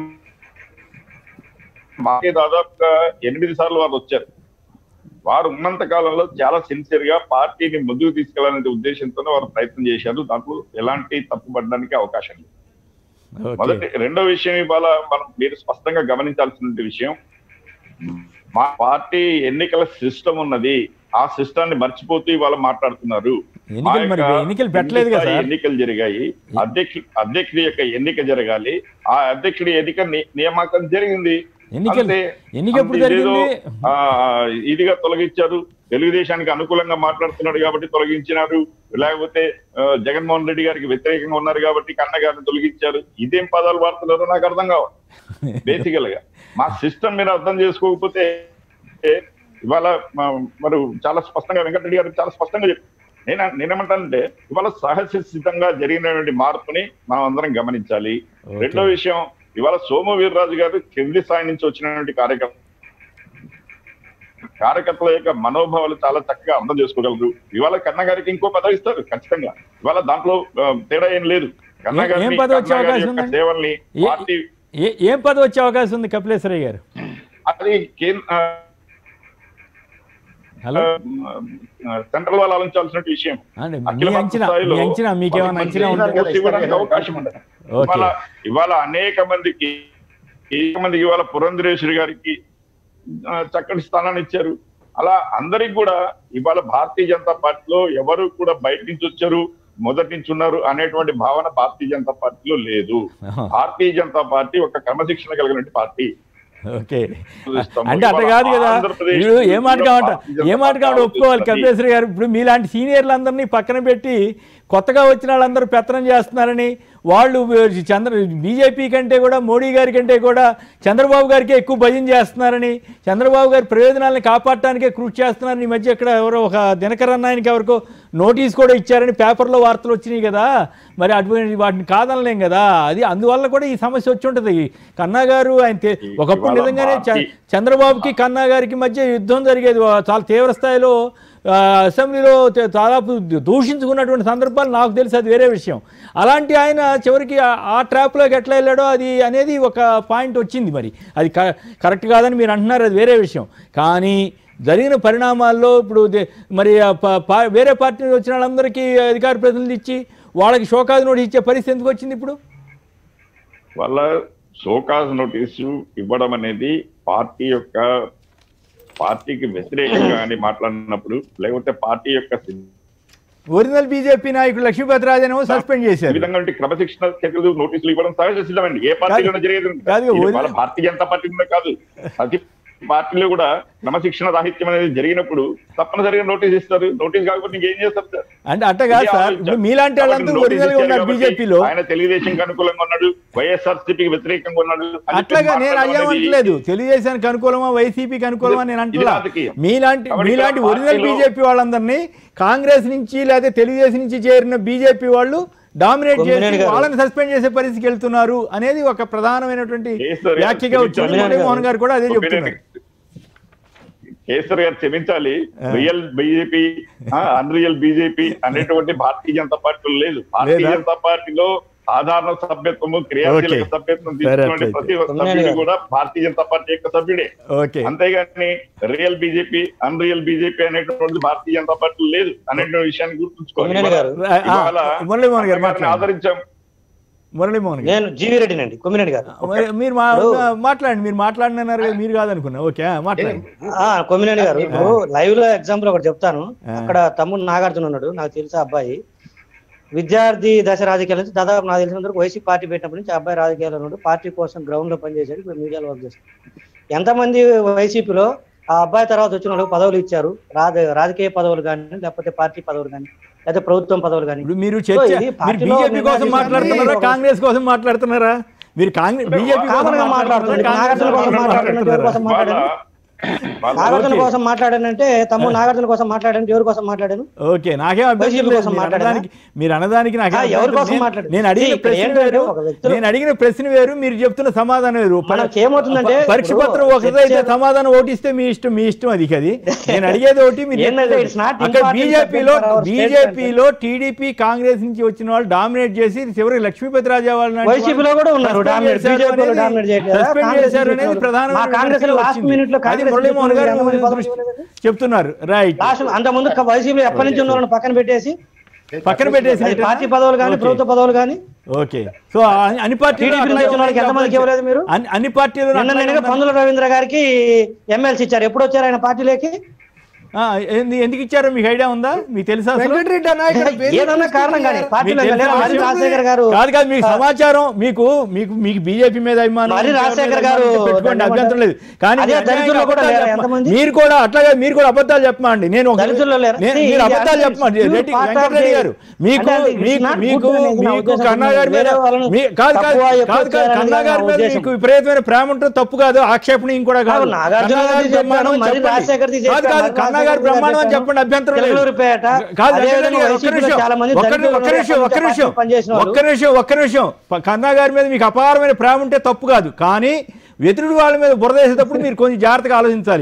మాకే దాదాపుగా ఎనిమిది సార్లు వారు వచ్చారు వారు ఉన్నంత కాలంలో చాలా సిన్సియర్ గా పార్టీని ముందుకు తీసుకెళ్లాలనే ఉద్దేశంతోనే వారు ప్రయత్నం చేశారు దాంట్లో ఎలాంటి తప్పుపడడానికి అవకాశం లేదు ఓకే మొదటి రెండో విషయం ఇవాళ మనం మీరు స్పష్టంగా గమనించాల్సిన విషయం మా పార్టీ ఎన్నికల సిస్టమ్ ఉన్నది ఆ సిస్టాన్ని మర్చిపోతూ ఇవాళ మాట్లాడుతున్నారు మా ఎన్నికలు మరి యొక్క ఎన్నికలు పెట్టలేదు కదా కింది స్థాయి సార్ ఎన్నికలు జరిగాయి అధ్యక్షుడు అధ్యక్షుడి యొక్క ఎన్నిక జరగాలి ఆ అధ్యక్షుడి ఎన్నిక ని- నియామకం జరిగింది ఎన్నికలు అంతే. ఎన్నిక ఎప్పుడు అంతే ఇదేదో, జరిగింది ఆ, ఇదిగా తొలగించారు తెలుగుదేశానికి అనుకూలంగా మాట్లాడుతున్నాడు కాబట్టి తొలగించినారు లేకపోతే ఆ, జగన్మోహన్ రెడ్డి గారికి వ్యతిరేకంగా ఉన్నారు కాబట్టి కన్న గారిని తొలగించారు ఇదేం పదాలు వాడుతున్నారో నాకు అర్థం కావాలి బేసికల్ గా మా సిస్టమ్ మీరు అర్థం చేసుకోకపోతే ఇవాళ మ- మరి చాలా స్పష్టంగా వెంకటరెడ్డి గారు చాలా స్పష్టంగా చెప్పారు నేను నేనేమంటానంటే ఇవాళ సహజ సిద్ధంగా జరిగినటువంటి మార్పుని మనం అందరం గమనించాలి ఓకే. రెండో విషయం ఇవాళ సోము వీర్రాజు గారు కింది స్థాయి నుంచి వచ్చినటువంటి కార్యక్రమం కార్యకర్తల యొక్క మనోభావాలు చాలా చక్కగా అర్థం చేసుకోగలరు ఇవాళ కన్నా గారికి ఇంకో పదవి ఇస్తారు ఖచ్చితంగా ఇవాళ దాంట్లో ఆ, తేడా ఏం లేదు కన్నా ఏం- గారిని, ఏం పదవి వచ్చే కన్నా గారి అవకాశం యొక్క ఉందండి? సేవల్ని ఏ- పార్టీ ఏ- ఏం పదవి వచ్చే అవకాశం ఉంది కపిలేశ్వరయ్య గారు అది కేంద్ర హలో సెంట్రల్ వాళ్ళు ఆలోచించాల్సిన విషయం అండి, మీ అఖిల భారత అంచనా స్థాయిలో మీ అంచనా మీకేమైనా పది అంచనా మంది ఉందా పోటీ ఇవ్వడానికి అవకాశం ఉండదు ఓకే. ఇవాళ ఇవాళ అనేక మందికి అనేక మందికి ఇవాళ పురంధరేశ్వరి గారికి ఆ, చక్కటి స్థానాన్ని ఇచ్చారు అలా అందరికి కూడా ఇవాళ భారతీయ జనతా పార్టీలో ఎవరు కూడా బయట నుంచి వచ్చారు మొదటి నుంచి ఉన్నారు అనేటువంటి భావన భారతీయ జనతా పార్టీలో లేదు ఆహా. భారతీయ జనతా పార్టీ ఒక క్రమశిక్షణ కలిగిన పార్టీ ఓకే చూస్తాము. అంటే అట్లా ఇవాళ కాదు కదా ఆంధ్రప్రదేశ్ వీడు ఏ మాట కావంట భారతీయ జనతా ఏ మాట కావంట పార్టీ ఒప్పుకోవాలి ఆలోచిస్తున్నది. కపిలేశ్వర గారు ఇప్పుడు మీలాంటి సీనియర్లందరినీ పక్కన పెట్టి కొత్తగా వచ్చిన వాళ్ళందరూ పెత్తనం చేస్తున్నారని వాళ్ళు చంద్ర బీజేపీ కంటే కూడా మోడీ గారి కంటే కూడా చంద్రబాబు గారికి ఎక్కువ భజన చేస్తున్నారని చంద్రబాబు గారి ప్రయోజనాలను కాపాడటానికే కృషి చేస్తున్నారని ఈ మధ్య ఇక్కడ ఎవరో ఒక దినకరన్ ఆయనకి ఎవరికో నోటీస్ కూడా ఇచ్చారని పేపర్లో వార్తలు వచ్చినాయి కదా మరి అటువంటి వాటిని కాదనలేం కదా అది అందువల్ల కూడా ఈ సమస్య వచ్చి ఉంటుంది కన్నా గారు ఆయన తె- ఒకప్పుడు ఇవాళ నిజంగానే చ- భారతీ- చంద్రబాబుకి కన్నా గారికి మధ్య యుద్ధం జరిగేది వా- చాలా తీవ్ర స్థాయిలో ఆ, అసెంబ్లీలో తే- దాదాపు దూషించుకున్నటువంటి సందర్భాలు నాకు తెలిసి అది వేరే విషయం అలాంటి ఆయన చివరికి ఆ- ఆ ట్రాప్లోకి ఎట్లా వెళ్ళాడో అది అనేది ఒక పాయింట్ వచ్చింది మరి అది క- కరెక్ట్ కాదని మీరు అంటున్నారు అది వేరే విషయం కానీ జరిగిన పరిణామాల్లో ఇప్పుడు దే- మరి ఆ ప- పా- వేరే పార్టీ నుంచి వచ్చిన వాళ్ళందరికీ అధికార ప్రతినిధులు ఇచ్చి వాళ్ళకి షోకాజ్ నోటీస్ ఇచ్చే పరిస్థితి ఎందుకు వచ్చింది ఇప్పుడు వాళ్ళ షోకాజ్ నోటీసు ఇవ్వడం అనేది పార్టీ యొక్క పార్టీకి వ్యతిరేకంగా అని మాట్లాడినప్పుడు లేకపోతే పార్టీ యొక్క సి- ఒరిజినల్ బీజేపీ నాయకుడు లక్ష్మీపతి రాజనేమో సస్పెండ్ ఈ చేశారు విధంగా ఉంటే క్రమశిక్షణ చర్యలు నోటీసులు ఇవ్వడం సహజ సిద్ధమండి ఏ పార్టీలోనే జరిగేది ఉంది. కాదు, ఇది ఓన్లీ- వాళ్ళ భారతీయ జనతా పార్టీలోనే కాదు ప్రతి పార్టీలో కూడా క్రమశిక్షణ రాహిత్యం అనేది జరిగినప్పుడు తప్పనిసరిగా నోటీస్ ఇస్తారు నోటీస్ కాకపోతే ఇంకేం చేస్తారు సార్ అంటే అట్ట కాదు సార్ ఇప్పుడు మీలాంటి వాళ్ళందరూ కాబట్టి ఒరిజినల్ గా నోటీస్ ఉన్నారు ఇచ్చారు బీజేపీలో కాబట్టి ఆయన తెలుగుదేశంకి అనుకూలంగా ఉన్నాడు వైఎస్ఆర్ సిపికి వ్యతిరేకంగా ఉన్నాడు అని అట్లాగా చెప్పి నేను మాట్లాడడం అనేది అయ్యామంటలేదు తెలుగుదేశానికి అనుకూలమా వైసీపీకి అనుకూలమా నేను ఇది అంటున్నా రాజకీయం. మీలాంటి కాబట్టి మీలాంటి ఇక్కడ ఒరిజినల్ పార్టీలో- బీజేపీ వాళ్ళందరినీ కాంగ్రెస్ నుంచి లేదా తెలుగుదేశం నుంచి చేరిన బీజేపీ వాళ్ళు డామినేట్ కొమ్మినేని చేసి గారు. వాళ్ళని సస్పెండ్ చేసే పరిస్థితికి వెళ్తున్నారు అనేది ఒక ప్రధానమైనటువంటి కేసీఆర్ వ్యాఖ్యగా వచ్చింది క్షమించాలి. మురళీమోహన్ గారు కూడా అదే చెప్తున్నారు కేసీఆర్ గారు క్షమించాలి రియల్ బీజేపీ అన్రియల్ బీజేపీ అనేటువంటి భారతీయ జనతా పార్టీలో లేదు భారతీయ లేదా? జనతా పార్టీలో సాధారణ సభ్యత్వము క్రియాశీలక ఓకే. సభ్యత్వం సరే, తీసుకునే అట్లయితే. ప్రతి ఒక్క కొమ్మినేని సభ్యుడు గారు. కూడా భారతీయ జనతా పార్టీ యొక్క సభ్యుడే ఓకే అంతేగాని రియల్ బీజేపీ అన్రియల్ బీజేపీ అనేటువంటిది భారతీయ జనతా పార్టీలో లేదు అనేటువంటి విషయాన్ని గుర్తుంచుకోవాలి కొమ్మినేని గారు. ఆ, ఆ, ఇవాళ మురళీమోహన్ గారు అన్నగారిని మాట్లాడండి. ఆదరించాం మురళీమోహన్ గారు నేను జీవి రెడ్డినండి కొమ్మినేని గారు మరి మీరు మా ఇప్పుడు- మాట్లాడండి మీరు మాట్లాడినారు కదా మీరు కాదనుకున్నా ఓకే ఆ, మాట్లాడండి ఆ, కొమ్మినేని గారు ఇప్పుడు లైవ్ లో ఎగ్జాంపుల్ ఒకటి చెప్తాను ఆ. అక్కడ తమ్ముడు నాగార్జున ఉన్నాడు నాకు తెలిసే అబ్బాయి విద్యార్థి దశ రాజకీయాల నుంచి దాదాపు నాకు తెలిసినంత వరకు వైసీపీ పార్టీ పెట్టినప్పటి నుంచి ఆ అబ్బాయి రాజకీయాల్లో ఉన్నాడు పార్టీ కోసం గ్రౌండ్ లో పనిచేశాడు ఇప్పుడు మీడియాలో వర్క్ చేస్తాడు ఎంతమంది వైసీపీలో ఆ అబ్బాయి తర్వాత వచ్చిన వాళ్ళకి పదవులు ఇచ్చారు రాజ రాజకీయ పదవులు కానీ లేకపోతే పార్టీ పదవులు కానీ లేకపోతే ప్రభుత్వం పదవులు కానీ ఇప్పుడు మీరు చర్చ ఇది మీరు పార్టీలో బీజేపీ కోసం నిర్ణయాలు మాట్లాడుతున్నారా తీసుకుని కాంగ్రెస్ కోసం మాట్లాడుతున్నారా మీరు కాంగ్రెస్ బీజేపీ కోసం కామన్ గా మాట్లాడుతున్నారు. మాట్లాడుతున్నారా? నాగార్జున కోసం కాంగ్రెస్ మాట్లాడుతున్నారు. ఎవరి కోసం మాట్లాడారు? వాళ్ళ- నాగార్జున ఓకే. కోసం మాట్లాడానంటే తమ్ముడు నాగార్జున కోసం మాట్లాడాను ఎవరి కోసం మాట్లాడాను ఓకే నాకేం అభ్యంతరం వైసీపీ లేదు. కోసం మీరు మాట్లాడారా? అనడానికి మీరు అనడానికి నాకేం ఆ, ఎవరి అభ్యంతరం కోసం లేదు. మాట్లాడారు? నేను అడిగిన See, ఇక్కడ ప్రశ్న ఏంటంటే వేరు ఒక వ్యక్తులు- నేను అడిగిన ప్రశ్న వేరు మీరు చెప్తున్న సమాధానం వేరు మనకి ఏమవుతుందంటే పరీక్ష ఇప్పుడు పత్రం ఒకటైతే చర్చ- సమాధానం ఓటిస్తే మీ ఇష్టం మీ ఇష్టం అది అది నేను అడిగేది ఒకటి మీరు ఏంటంటే చెప్పేది it's not ఒకటి. అక్కడ important బీజేపీలో subject for our state బీజేపీలో టీడీపీ కాంగ్రెస్ నుంచి వచ్చిన వాళ్ళు డామినేట్ చేసి చివరికి లక్ష్మీపతి రాజా వాళ్ళని వైసీపీలో కూడా ఉన్నారు డామినేట్ బీజేపీలో డామినేట్ చేయట్లేదా? సస్పెండ్ కాంగ్రెస్ చేశారు నుంచి అనేది వచ్చిన ప్రధాన మా కాంగ్రెస్ లో లాస్ట్ మినిట్ లో అది కాంగ్రెస్ మురళీమోహన్ గారు ఎంతమంది పదవులు దృష్టి- ఇవ్వలేదు? చెప్తున్నారు రైట్ లాస్ట్ అంత ముందు వైసీపీ ఎప్పటి నుంచి ఉన్న వాళ్ళని పక్కన పెట్టేసి పక్కన పెట్టేసి అది పార్టీ పదవులు కానీ ఓకే. ప్రభుత్వ పదవులు కానీ ఓకే సో అన్ని- అన్ని పార్టీలు టీడీపీ నుంచి వచ్చిన వాళ్ళకి ఎంతమందికి ఇవ్వలేదు మీరు అన్ని- అన్ని పార్టీలు నిన్న నిన్నగా పందుల రవీంద్ర గారికి ఎమ్మెల్సీ ఇచ్చారు ఎప్పుడు వచ్చారు ఆయన పార్టీలోకి ఎందుకు ఇచ్చారో మీకు ఐడియా ఉందా మీకు తెలుసా అసలు? వెంకటరెడ్డి అన్న ఇక్కడ పేరు ఏదన్నా కారణం కానీ పార్టీలో మీకు ఎమ్మెల్యే తెలుసా మరి విషయం? రాజశేఖర్ గారు కాదు కాదు మీకు సమాచారం మీకు మీకు మీకు బీజేపీ మీద అభిమానం మరి ఇంకెవరి మీద రాజశేఖర్ అభిమానం గారు ఉంటే పెట్టుకోండి దాన్ని అభ్యంతరం లేదు కానీ అదే మీ అన్యాయంగా దళితుల్లో కూడా అబద్ధాలు లేరా చెప్పమా- ఎంతమంది? మీరు కూడా అట్లాగే మీరు కూడా అబద్ధాలు చెప్పమండి నేను ఒక- దళితుల్లో లేరా? నేను- See, మీరు ఇది అబద్ధాలు అంటే చెప్పమండి pure Reddy part of Venkatareddy the- గారు మీకు అంటే it's మీకు not మీకు good అనేది నా మీకు ఉద్దేశం. కన్నా గారి మీద వేరే వాళ్ళని మీ- కాదు కాదు తక్కువ ఎక్కువ కాదు కాదు చేయాలని కన్నా గారి నా మీద ఉద్దేశం. మీకు విపరీతమైన ప్రేమ ఉంటుంది తప్పు కాదు ఆక్షేపణ ఇంకోటి కాదు అవును, నాగార్జున కన్నా గారి గారిది బ్రహ్మాండం చెప్పాను, మరి చెప్పండి. రాజశేఖర్ది కాదు కాదు చెప్పాను, కన్నా గారి రాజశేఖర్ బ్రహ్మాండం అని చెప్పాను. చెప్పండి అభ్యంతరం లేదు చిలకలూరిపేట, కాదు అదే వెంకటరెడ్డి గారు, ఒక్క వైసీపీలో నిమిషం చాలా మంది ఒక్క దళితులు ఒక్క నిమిషం ఒక్క ఉన్నారు, నిమిషం పనిచేసిన వాళ్ళు. ఒక్క నిమిషం ఒక్క నిమిషం ప- కన్నా గారి మీద మీకు అపారమైన ప్రేమ ఉంటే తప్పు కాదు కానీ వ్యతిరుడు వాళ్ళ మీద బురద వేసేటప్పుడు మీరు కొంచెం జాగ్రత్తగా ఆలోచించాలి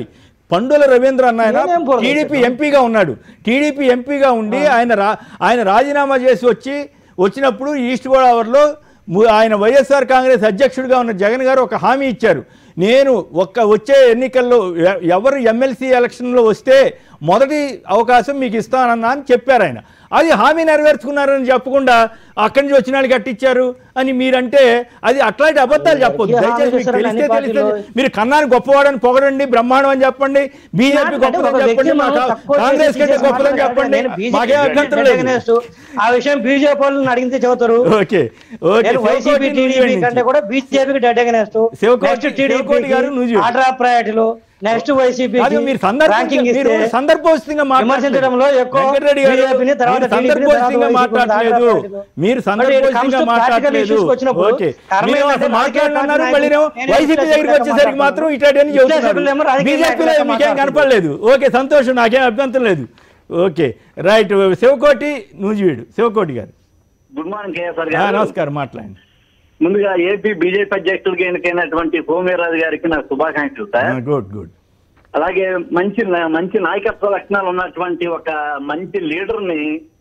పండుల రవీంద్ర అన్న ఆయన నేనేం పోలేదు. టీడీపీ ఎంపీగా ఉన్నాడు టీడీపీ ఎంపీగా ఉండి ఆయన రా ఆయన రాజీనామా చేసి వచ్చి వచ్చినప్పుడు ఈస్ట్ గోదావరిలో ము- ఆయన వైఎస్ఆర్ కాంగ్రెస్ అధ్యక్షుడిగా ఉన్న జగన్ గారు ఒక హామీ ఇచ్చారు నేను ఒక్క వచ్చే ఎన్నికల్లో ఎ- ఎవరు ఎమ్మెల్సీ ఎలక్షన్లో వస్తే మొదటి అవకాశం మీకు ఇస్తానన్నా అని చెప్పారు ఆయన అది హామీ నెరవేర్చుకున్నారని చెప్పకుండా అక్కడి నుంచి వచ్చిన వాళ్ళు కట్టించారు అని మీరంటే అది అట్లాంటి అబద్ధాలు చెప్పొద్దు ఏ హామీ దయచేసి మీకు చేశారని తెలిస్తే అన్ని తెలిస్తే పార్టీలు- మీరు కన్నాన్ని గొప్పవాడని పొగడండి బ్రహ్మాండం అని చెప్పండి బీజేపీ అంటే గొప్పదని ఒక చెప్పండి వ్యక్తి మాకు మనం తక్కువ కాంగ్రెస్ చేసి కంటే చేసి గొప్పదని మాట్లాడాలి. చెప్పండి నేను BJP మాకే అభ్యంతరం లేదు against. ఆ విషయం బీజేపీ వాళ్ళని అడిగితే చెబుతారు ఓకే ఓకే నేను వైసీపీ శివకోటి టీడీపీ నుంచి. కంటే కూడా బీజేపీకి dead against Sivakoti- next Sivakoti గారు నువ్వు టీడీపీ చెప్పు. ఆర్డర్ ఆఫ్ ప్రయారిటీలో నెక్స్ట్ వైసీపీ కాదు, మీరు సందర్భం ర్యాంకింగ్ మీరు ఇస్తే సందర్భోచితంగా మాట్లాడట్లేదు. విమర్శించడంలో ఎక్కువ వెంకటరెడ్డి గారు, బీజేపీని తర్వాత మీరు టీడీపీని సందర్భోచితంగా తర్వాత మాట్లాడలేదు వైసీపీని మీరు But when it comes సందర్భోచితంగా to practical మాట్లాడలేదు issues వచ్చినప్పుడు ఓకే కర్మ మీరు ఏంటంటే అసలు రాజకీయ మాట్లాడన్నారు పార్టీ మళ్ళీ నాయకులు, వైసీపీ నేను దగ్గరికి వచ్చేసరికి మాత్రం ఇటాడని ఇట్లా చెబుతున్నారు చెప్పలేమో రాజకీయ బీజేపీలో నాయకులు మీకేం మాట్లాడుతున్నారు. కనపడలేదు ఓకే సంతోషం నాకేం అభ్యంతరం లేదు ఓకే రైట్ శివకోటి నూజివీడు శివకోటి గారు గుడ్ మార్నింగ్ కేఎస్ఆర్ ఆ, గారు నమస్కారం మాట్లాడండి ముందుగా ఏపీ బీజేపీ అధ్యక్షులకి ఎన్నికైనటువంటి సోమ్యరాజు గారికి నా శుభాకాంక్షలు సార్ గుడ్ గుడ్ అలాగే మంచి మంచి నాయకత్వ లక్షణాలు ఉన్నటువంటి ఒక మంచి లీడర్ ని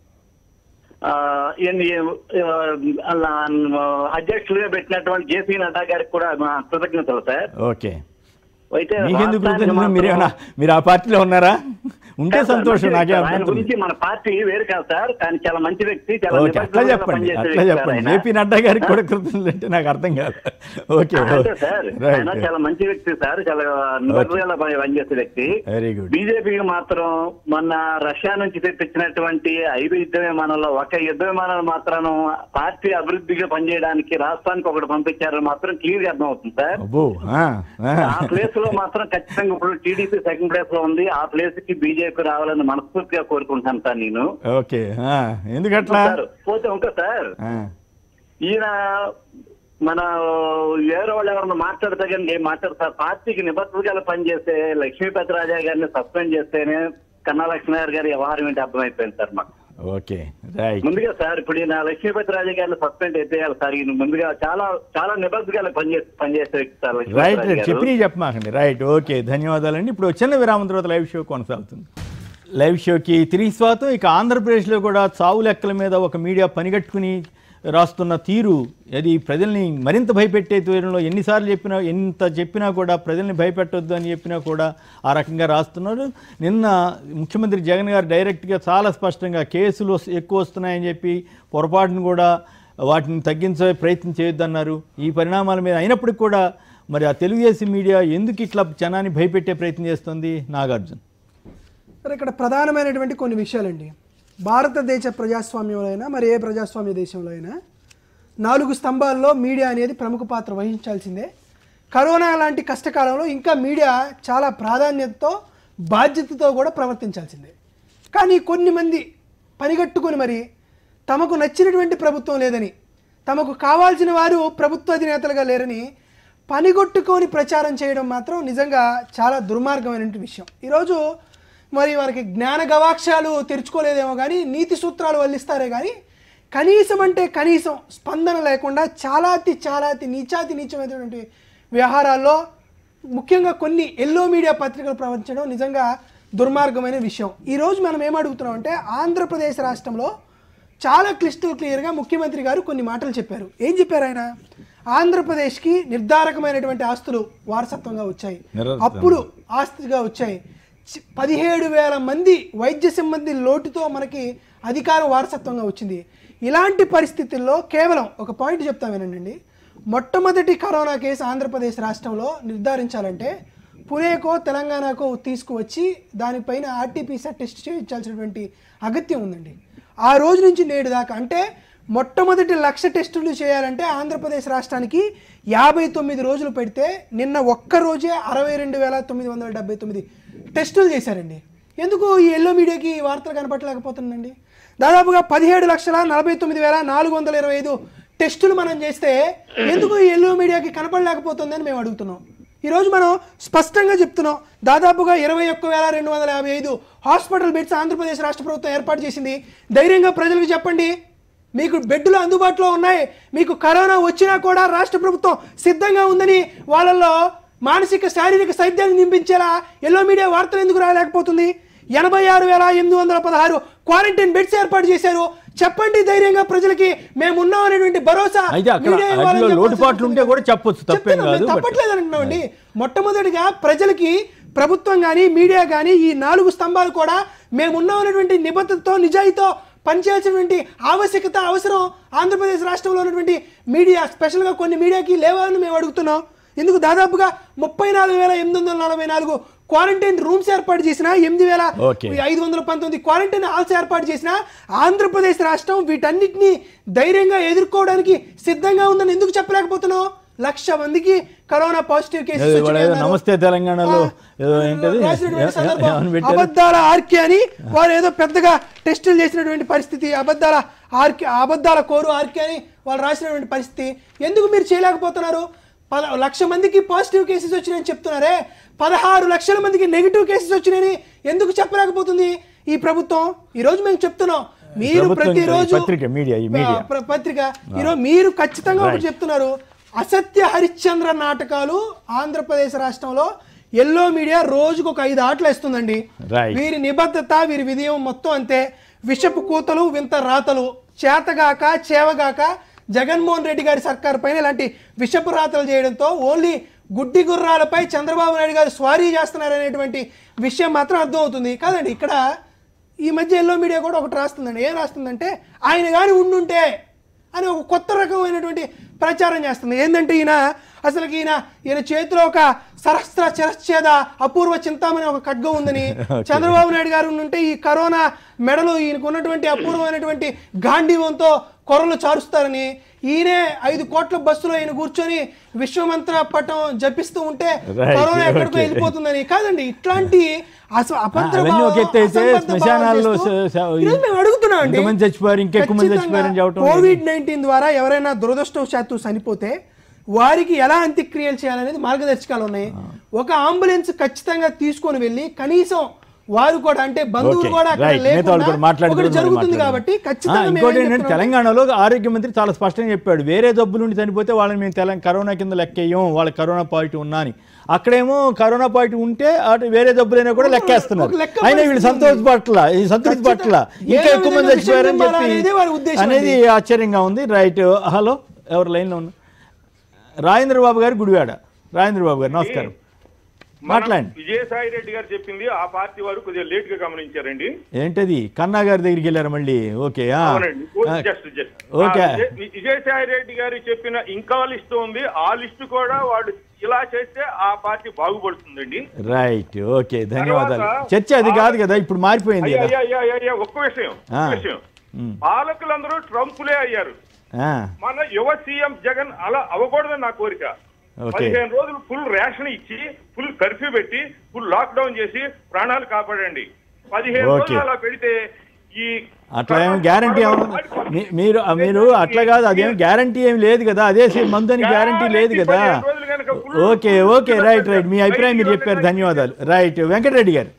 ఆ, ఈయన్ని, ఆ, అలా, ఆ, అధ్యక్షులుగా పెట్టినటువంటి జేపీ నడ్డా గారికి కూడా మా కృతజ్ఞతలు సార్ ఓకే అయితే మీకెందుకు రాష్ట్రానికి కృతజ్ఞతలు? మాత్రం- మీరేమన్నా మీరు ఆ పార్టీలో ఉన్నారా ఉంటే కాదు సార్, సంతోషం మంచి నాకే వ్యక్తి. ఆయన అభ్యంతరం లేదు. గురించి మన పార్టీ వేరు కాదు సార్ కానీ చాలా మంచి వ్యక్తి చాలా ఓకే అట్లా నిబద్ధతగా చెప్పండి పనిచేసే అట్లా వ్యక్తి సార్ చెప్పండి ఆయన. జేపీ నడ్డా గారికి కూడా కృతజ్ఞతలు అంటే నాకు అర్థం కాదు ఓకే అంతే సార్ ఆయన రైట్ చాలా మంచి వ్యక్తి సార్ చాలా నిబద్ధతగా పని- పనిచేసే వ్యక్తి వెరీ గుడ్ బీజేపీకి మాత్రం మొన్న రష్యా నుంచి తెప్పించినటువంటి ఐదు యుద్ధ విమానాల్లో ఒక యుద్ధ విమానాలు మాత్రం పార్టీ అభివృద్ధిగా పనిచేయడానికి రాష్ట్రానికి ఒకటి పంపించారని మాత్రం క్లియర్ గా అర్థమవుతుంది సార్ అబ్బో ఆ, ఆ. ఆ ప్లేస్ లో మాత్రం ఖచ్చితంగా ఇప్పుడు టీడీపీ సెకండ్ ప్లేస్ లో ఉంది ఆ ప్లేస్ కి బీజేపీ రావాలని మనస్ఫూర్తిగా కోరుకుంటాను సార్ నేను ఓకే ఆ, ఎందుకట్లా సార్ పోతే ఇంకా సార్ ఆ, ఈయన మన వేరే వాళ్ళు ఎవరన్నా మాట్లాడితే కానీ ఏం మాట్లాడతారు సార్ పార్టీకి నిబద్ధతగా పనిచేస్తే లక్ష్మీపతి రాజా గారిని సస్పెండ్ చేస్తేనే కన్నా లక్ష్మీనారాయణ గారి వ్యవహారం ఏంటి అర్థమైపోయింది సార్ మాకు ఓకే రైట్ ముందుగా సార్ ఇప్పుడు ఈయన లక్ష్మీపతి రాజా గారిని సస్పెండ్ అయిపోయాలి సార్ ఈయన ముందుగా చాలా చాలా నిబద్ధతగా పనిచేసి పనిచేసే వ్యక్తి sir Lakshmipathi right Raja right గారు. చెప్పినవి చెప్పమాకండి రైట్ ఓకే ధన్యవాదాలండి ఇప్పుడు చిన్న విరామం తర్వాత లైవ్ షో కొనసాగుతుంది లైవ్ షోకి తిరిగి స్వాగతం ఇక ఆంధ్రప్రదేశ్లో కూడా చావు లెక్కల మీద ఒక మీడియా పనిగట్టుకుని రాస్తున్న తీరు అది ప్రజల్ని మరింత భయపెట్టే తీరులో ఎన్నిసార్లు చెప్పినా ఎంత చెప్పినా కూడా ప్రజల్ని భయపెట్టొద్దు అని చెప్పినా కూడా ఆ రకంగా రాస్తున్నారు నిన్న ముఖ్యమంత్రి జగన్ గారు డైరెక్ట్గా చాలా స్పష్టంగా కేసులు వస్- ఎక్కువ వస్తున్నాయని చెప్పి పొరపాటును కూడా వాటిని తగ్గించే ప్రయత్నం చేయొద్దన్నారు ఈ పరిణామాల మీద అయినప్పటికీ కూడా మరి ఆ తెలుగుదేశం మీడియా ఎందుకు ఇట్లా జనాన్ని భయపెట్టే ప్రయత్నం చేస్తుంది నాగార్జున మరి ఇక్కడ ప్రధానమైనటువంటి కొన్ని విషయాలండి భారతదేశ ప్రజాస్వామ్యంలో అయినా మరి ఏ ప్రజాస్వామ్య దేశంలో అయినా నాలుగు స్తంభాల్లో మీడియా అనేది ప్రముఖ పాత్ర వహించాల్సిందే కరోనా లాంటి కష్టకాలంలో ఇంకా మీడియా చాలా ప్రాధాన్యతతో బాధ్యతతో కూడా ప్రవర్తించాల్సిందే కానీ కొన్ని మంది పనిగట్టుకొని మరి తమకు నచ్చినటువంటి ప్రభుత్వం లేదని తమకు కావాల్సిన వారు ప్రభుత్వ అధినేతలుగా లేరని పనిగొట్టుకొని ప్రచారం చేయడం మాత్రం నిజంగా చాలా దుర్మార్గమైనటువంటి విషయం ఈరోజు మరి వారికి జ్ఞాన గవాక్షాలు తెరుచుకోలేదేమో కానీ నీతి సూత్రాలు వల్లిస్తారే కానీ కనీసం అంటే కనీసం స్పందన లేకుండా చాలాతి చాలాతి నీచాతి నీచమైనటువంటి వ్యవహారాల్లో ముఖ్యంగా కొన్ని ఎల్లో మీడియా పత్రికలు ప్రవర్తించడం నిజంగా దుర్మార్గమైన విషయం ఈరోజు మనం ఏం అడుగుతున్నాం అంటే ఆంధ్రప్రదేశ్ రాష్ట్రంలో చాలా క్లిస్టల్ క్లియర్గా ముఖ్యమంత్రి గారు కొన్ని మాటలు చెప్పారు ఏం చెప్పారు ఆయన ఆంధ్రప్రదేశ్కి నిర్ధారకమైనటువంటి ఆస్తులు వారసత్వంగా వచ్చాయి నిరర్థం. అప్పులు ఆస్తిగా వచ్చాయి చి- పదిహేడు వేల మంది వైద్య సిబ్బంది లోటుతో మనకి అధికారం వారసత్వంగా వచ్చింది ఇలాంటి పరిస్థితుల్లో కేవలం ఒక పాయింట్ చెప్తా వినండి మొట్టమొదటి కరోనా కేసు ఆంధ్రప్రదేశ్ రాష్ట్రంలో నిర్ధారించాలంటే పుణేకో తెలంగాణకో తీసుకువచ్చి దానిపైన ఆర్టీపీసీఆర్ టెస్ట్ చేయించాల్సినటువంటి అగత్యం ఉందండి ఆ రోజు నుంచి నేడు దాకా అంటే మొట్టమొదటి లక్ష టెస్టులు చేయాలంటే ఆంధ్రప్రదేశ్ రాష్ట్రానికి యాభై తొమ్మిది రోజులు పెడితే నిన్న ఒక్క రోజే అరవై రెండు వేల తొమ్మిది వందల డెబ్బై తొమ్మిది టెస్టులు చేశారండి ఎందుకు ఈ ఎల్లో మీడియాకి ఈ వార్తలు కనపట్టలేకపోతుందండి దాదాపుగా పదిహేడు లక్షల నలభై తొమ్మిది వేల నాలుగు వందల ఇరవై ఐదు టెస్టులు మనం చేస్తే ఎందుకు ఈ ఎల్లో మీడియాకి కనపడలేకపోతుందని మేము అడుగుతున్నాం ఈరోజు మనం స్పష్టంగా చెప్తున్నాం దాదాపుగా ఇరవై ఒక్క వేల రెండు వందల యాభై ఐదు హాస్పిటల్ బెడ్స్ ఆంధ్రప్రదేశ్ రాష్ట్ర ప్రభుత్వం ఏర్పాటు చేసింది ధైర్యంగా ప్రజలకు చెప్పండి మీకు బెడ్లు అందుబాటులో ఉన్నాయి మీకు కరోనా వచ్చినా కూడా రాష్ట్ర ప్రభుత్వం సిద్ధంగా ఉందని వాళ్ళల్లో మానసిక శారీరక సైద్యాన్ని నింపించేలా ఎల్లో మీడియా వార్తలు ఎందుకు రాలేకపోతుంది ఎనభై ఆరు వేల ఎనిమిది వందల పదహారు క్వారంటైన్ బెడ్స్ ఏర్పాటు చేశారు చెప్పండి ధైర్యంగా ప్రజలకి మేము ఉన్నాం అనేటువంటి భరోసా అయితే అక్కడ మీడియా ఇవ్వాలని వాటిలో చెప్పాల్సి లోటుపాట్లు ఉంటే కూడా చెప్పొచ్చు తప్పేం చెప్తున్నాం, కాదు మేము but- తప్పట్లేదు అంటున్నామండి మొట్టమొదటిగా ప్రజలకి ప్రభుత్వం కానీ మీడియా కానీ ఈ నాలుగు స్తంభాలు కూడా మేమున్నాం అనేటువంటి నిబద్ధతతో నిజాయితీతో పనిచేయాల్సినటువంటి ఆవశ్యకత అవసరం ఆంధ్రప్రదేశ్ రాష్ట్రంలో ఉన్నటువంటి మీడియా స్పెషల్గా కొన్ని మీడియాకి లేవా అని మేము అడుగుతున్నాం ఎందుకు దాదాపుగా ముప్పై నాలుగు వేల ఎనిమిది వందల నలభై నాలుగు క్వారంటైన్ రూమ్స్ ఏర్పాటు చేసిన ఎనిమిది వేల Okay. ఐదు వందల పంతొమ్మిది క్వారంటైన్ హాల్స్ ఏర్పాటు చేసిన ఆంధ్రప్రదేశ్ రాష్ట్రం వీటన్నిటిని ధైర్యంగా ఎదుర్కోవడానికి సిద్ధంగా ఉందని ఎందుకు చెప్పలేకపోతున్నావు లక్ష మందికి కరోనా పాజిటివ్ కేసెస్ ఏదో వాడు ఏదో వచ్చినాయన్నారు. నమస్తే తెలంగాణలో ఏదో ఏంటది రాసినటువంటి సందర్భం. ఏమని పెట్టారు? అబద్ధాల ఆర్కి అని వారు ఏదో పెద్దగా టెస్టులు చేసినటువంటి పరిస్థితి అబద్ధాల ఆర్కి అబద్ధాల కోరు ఆర్కి అని వాళ్ళు రాసినటువంటి పరిస్థితి ఎందుకు మీరు చేయలేకపోతున్నారు పద లక్ష మందికి పాజిటివ్ కేసెస్ వచ్చినాయని చెప్తున్నారే పదహారు లక్షల మందికి నెగిటివ్ కేసెస్ వచ్చినాయని ఎందుకు చెప్పలేకపోతుంది ఈ ప్రభుత్వం ఈ రోజు మేము చెప్తున్నాం మీరు ప్రభుత్వం ప్రతిరోజు పత్రిక, మీడియా, ఈ మీడియా. ఆ, ప్ర- పత్రిక ఈరోజు మీరు ఖచ్చితంగా ఒకటి Right. చెప్తున్నారు అసత్య హరిశ్చంద్ర నాటకాలు ఆంధ్రప్రదేశ్ రాష్ట్రంలో ఎల్లో మీడియా రోజుకు ఒక ఐదు ఆటలు ఇస్తుందండి Right. వీరి నిబద్ధత వీరి విధేయం మొత్తం అంతే విషపు కూతలు వింత రాతలు చేతగాక చేవగాక జగన్మోహన్ రెడ్డి గారి సర్కార్ పైన ఇలాంటి విషపు రాతలు చేయడంతో ఓన్లీ గుడ్డి గుర్రాలపై చంద్రబాబు నాయుడు గారు స్వారీ చేస్తున్నారనేటువంటి విషయం మాత్రం అర్థమవుతుంది కాదండి ఇక్కడ ఈ మధ్య ఎల్లో మీడియా కూడా ఒకటి రాస్తుందండి ఏం రాస్తుందంటే ఆయన కానీ ఉండుంటే అని ఒక కొత్త రకమైనటువంటి ప్రచారం చేస్తుంది ఏంటంటే ఈయన అసలు ఈయన ఈయన చేతిలో ఒక సహస్ర చిరశ్చేద అపూర్వ చింతామణి ఒక ఖడ్గం ఉందని చంద్రబాబు నాయుడు గారు ఉంటే ఈ కరోనా మెడలు ఈయనకు ఉన్నటువంటి అపూర్వమైనటువంటి గాంధీవంతో కొరలు చారుస్తారని ఈయనే ఐదు కోట్ల బస్సులో ఈయన కూర్చొని విశ్వమంత్ర పటం జపిస్తూ ఉంటే Right, కరోనా ఎక్కడికో okay. వెళ్ళిపోతుందని కాదండి ఇట్లాంటి అస- అభద్ర అవన్నీ భావం, ఒక ఎత్తు అయితే అసంబద్ధ భావం శ్మశానాల్లో చేస్తూ స- స- ఈరోజు మేము అడుగుతున్నాం అండి ఇంతమంది చచ్చిపోయారు ఇంకెక్కువ మంది చచ్చిపోయారని చెప్పడం కోవిడ్ నైన్టీన్ ద్వారా ఎవరైనా దురదృష్టవశాత్తు చనిపోతే వారికి ఎలా అంత్యక్రియలు చేయాలనేది మార్గదర్శకాలు ఉన్నాయి ఒక అంబులెన్స్ ఖచ్చితంగా తీసుకొని వెళ్ళి కనీసం వారు కూడా అంటే బంధువులు Okay, కూడా అక్కడ right. మిగతా వాళ్ళు కూడా లేకుండా మాట్లాడి ఒకటి కూడా మరి జరుగుతుంది మాట్లాడదాం. కాబట్టి ఆ, ఖచ్చితంగా మేము ఇంకోటి ఏం ఏంటంటే చెప్తున్నాం? తెలంగాణలో ఆరోగ్య మంత్రి చాలా స్పష్టంగా చెప్పాడు వేరే జబ్బుల నుండి చనిపోతే వాళ్ళని మేము తెలంగాణ కరోనా కింద లెక్కేయం వాళ్ళ కరోనా పాజిటివ్ ఉన్నా అని అక్కడేమో కరోనా పాజిటివ్ ఉంటే అటు వేరే జబ్బులైనా కూడా లెక్కేస్తున్నారు ఒక లెక్క అయినా వీళ్ళు పరిస్థితి సంతోష పట్ల ఈ సంతృప్తి పట్ల ఇంకా ఏదో ఎక్కువ మంది విధంగా చచ్చిపోయారని విషయం చెప్పి అనేది వారి ఉద్దేశం అనేది అండి. ఆశ్చర్యంగా ఉంది రైట్ హలో ఎవరు లైన్లో ఉన్నారు రాజేంద్ర బాబు గారు గుడివాడ రాజేంద్ర బాబు గారు నమస్కారం మాట్లాడండి విజయసాయి రెడ్డి గారు చెప్పింది ఆ పార్టీ వారు కొద్దిగా లేట్ గా గమనించారండి ఏంటది కన్నా గారి దగ్గరికి వెళ్ళారు మళ్ళీ ఓకే ఆ. అవునండి ఆ, just just okay. Vijayasai Reddy గారు చెప్పిన ఇంకా లిస్టు ఉంది ఆ లిస్టు కూడా వాడు ఇలా చేస్తే ఆ పార్టీ బాగుపడుతుందండి రైట్ ఓకే ధన్యవాదాలు తర్వాత చర్చ అది కాదు కదా ఇప్పుడు మారిపోయింది అయ్యా కదా అయ్యా అయ్యా అయ్యా ఒక్క విషయం ఆ. ఒక్క విషయం ఉమ్. పాలకులందరూ ట్రంపులే అయ్యారు ఆ, మన యువ సీఎం జగన్ అలా అవ్వకూడదని నా కోరిక ఓకే. పదిహేను రోజులు ఫుల్ రేషన్ ఇచ్చి ఫుల్ కర్ఫ్యూ పెట్టి ఫుల్ లాక్ డౌన్ చేసి ప్రాణాలు కాపాడండి పదిహేను ఓకే. రోజులు అలా పెడితే ఈ అట్లా ఏం గ్యారంటీ ఏమో మీ- మీరు మీరు అట్లా కాదు అదేం గ్యారంటీ ఏం లేదు కదా అదే సే- మందు అని గ్యారంటీ లేదు కదా ఓకే ఓకే రైట్ రైట్ మీ అభిప్రాయం మీరు చెప్పారు ధన్యవాదాలు రైట్ వెంకటరెడ్డి గారు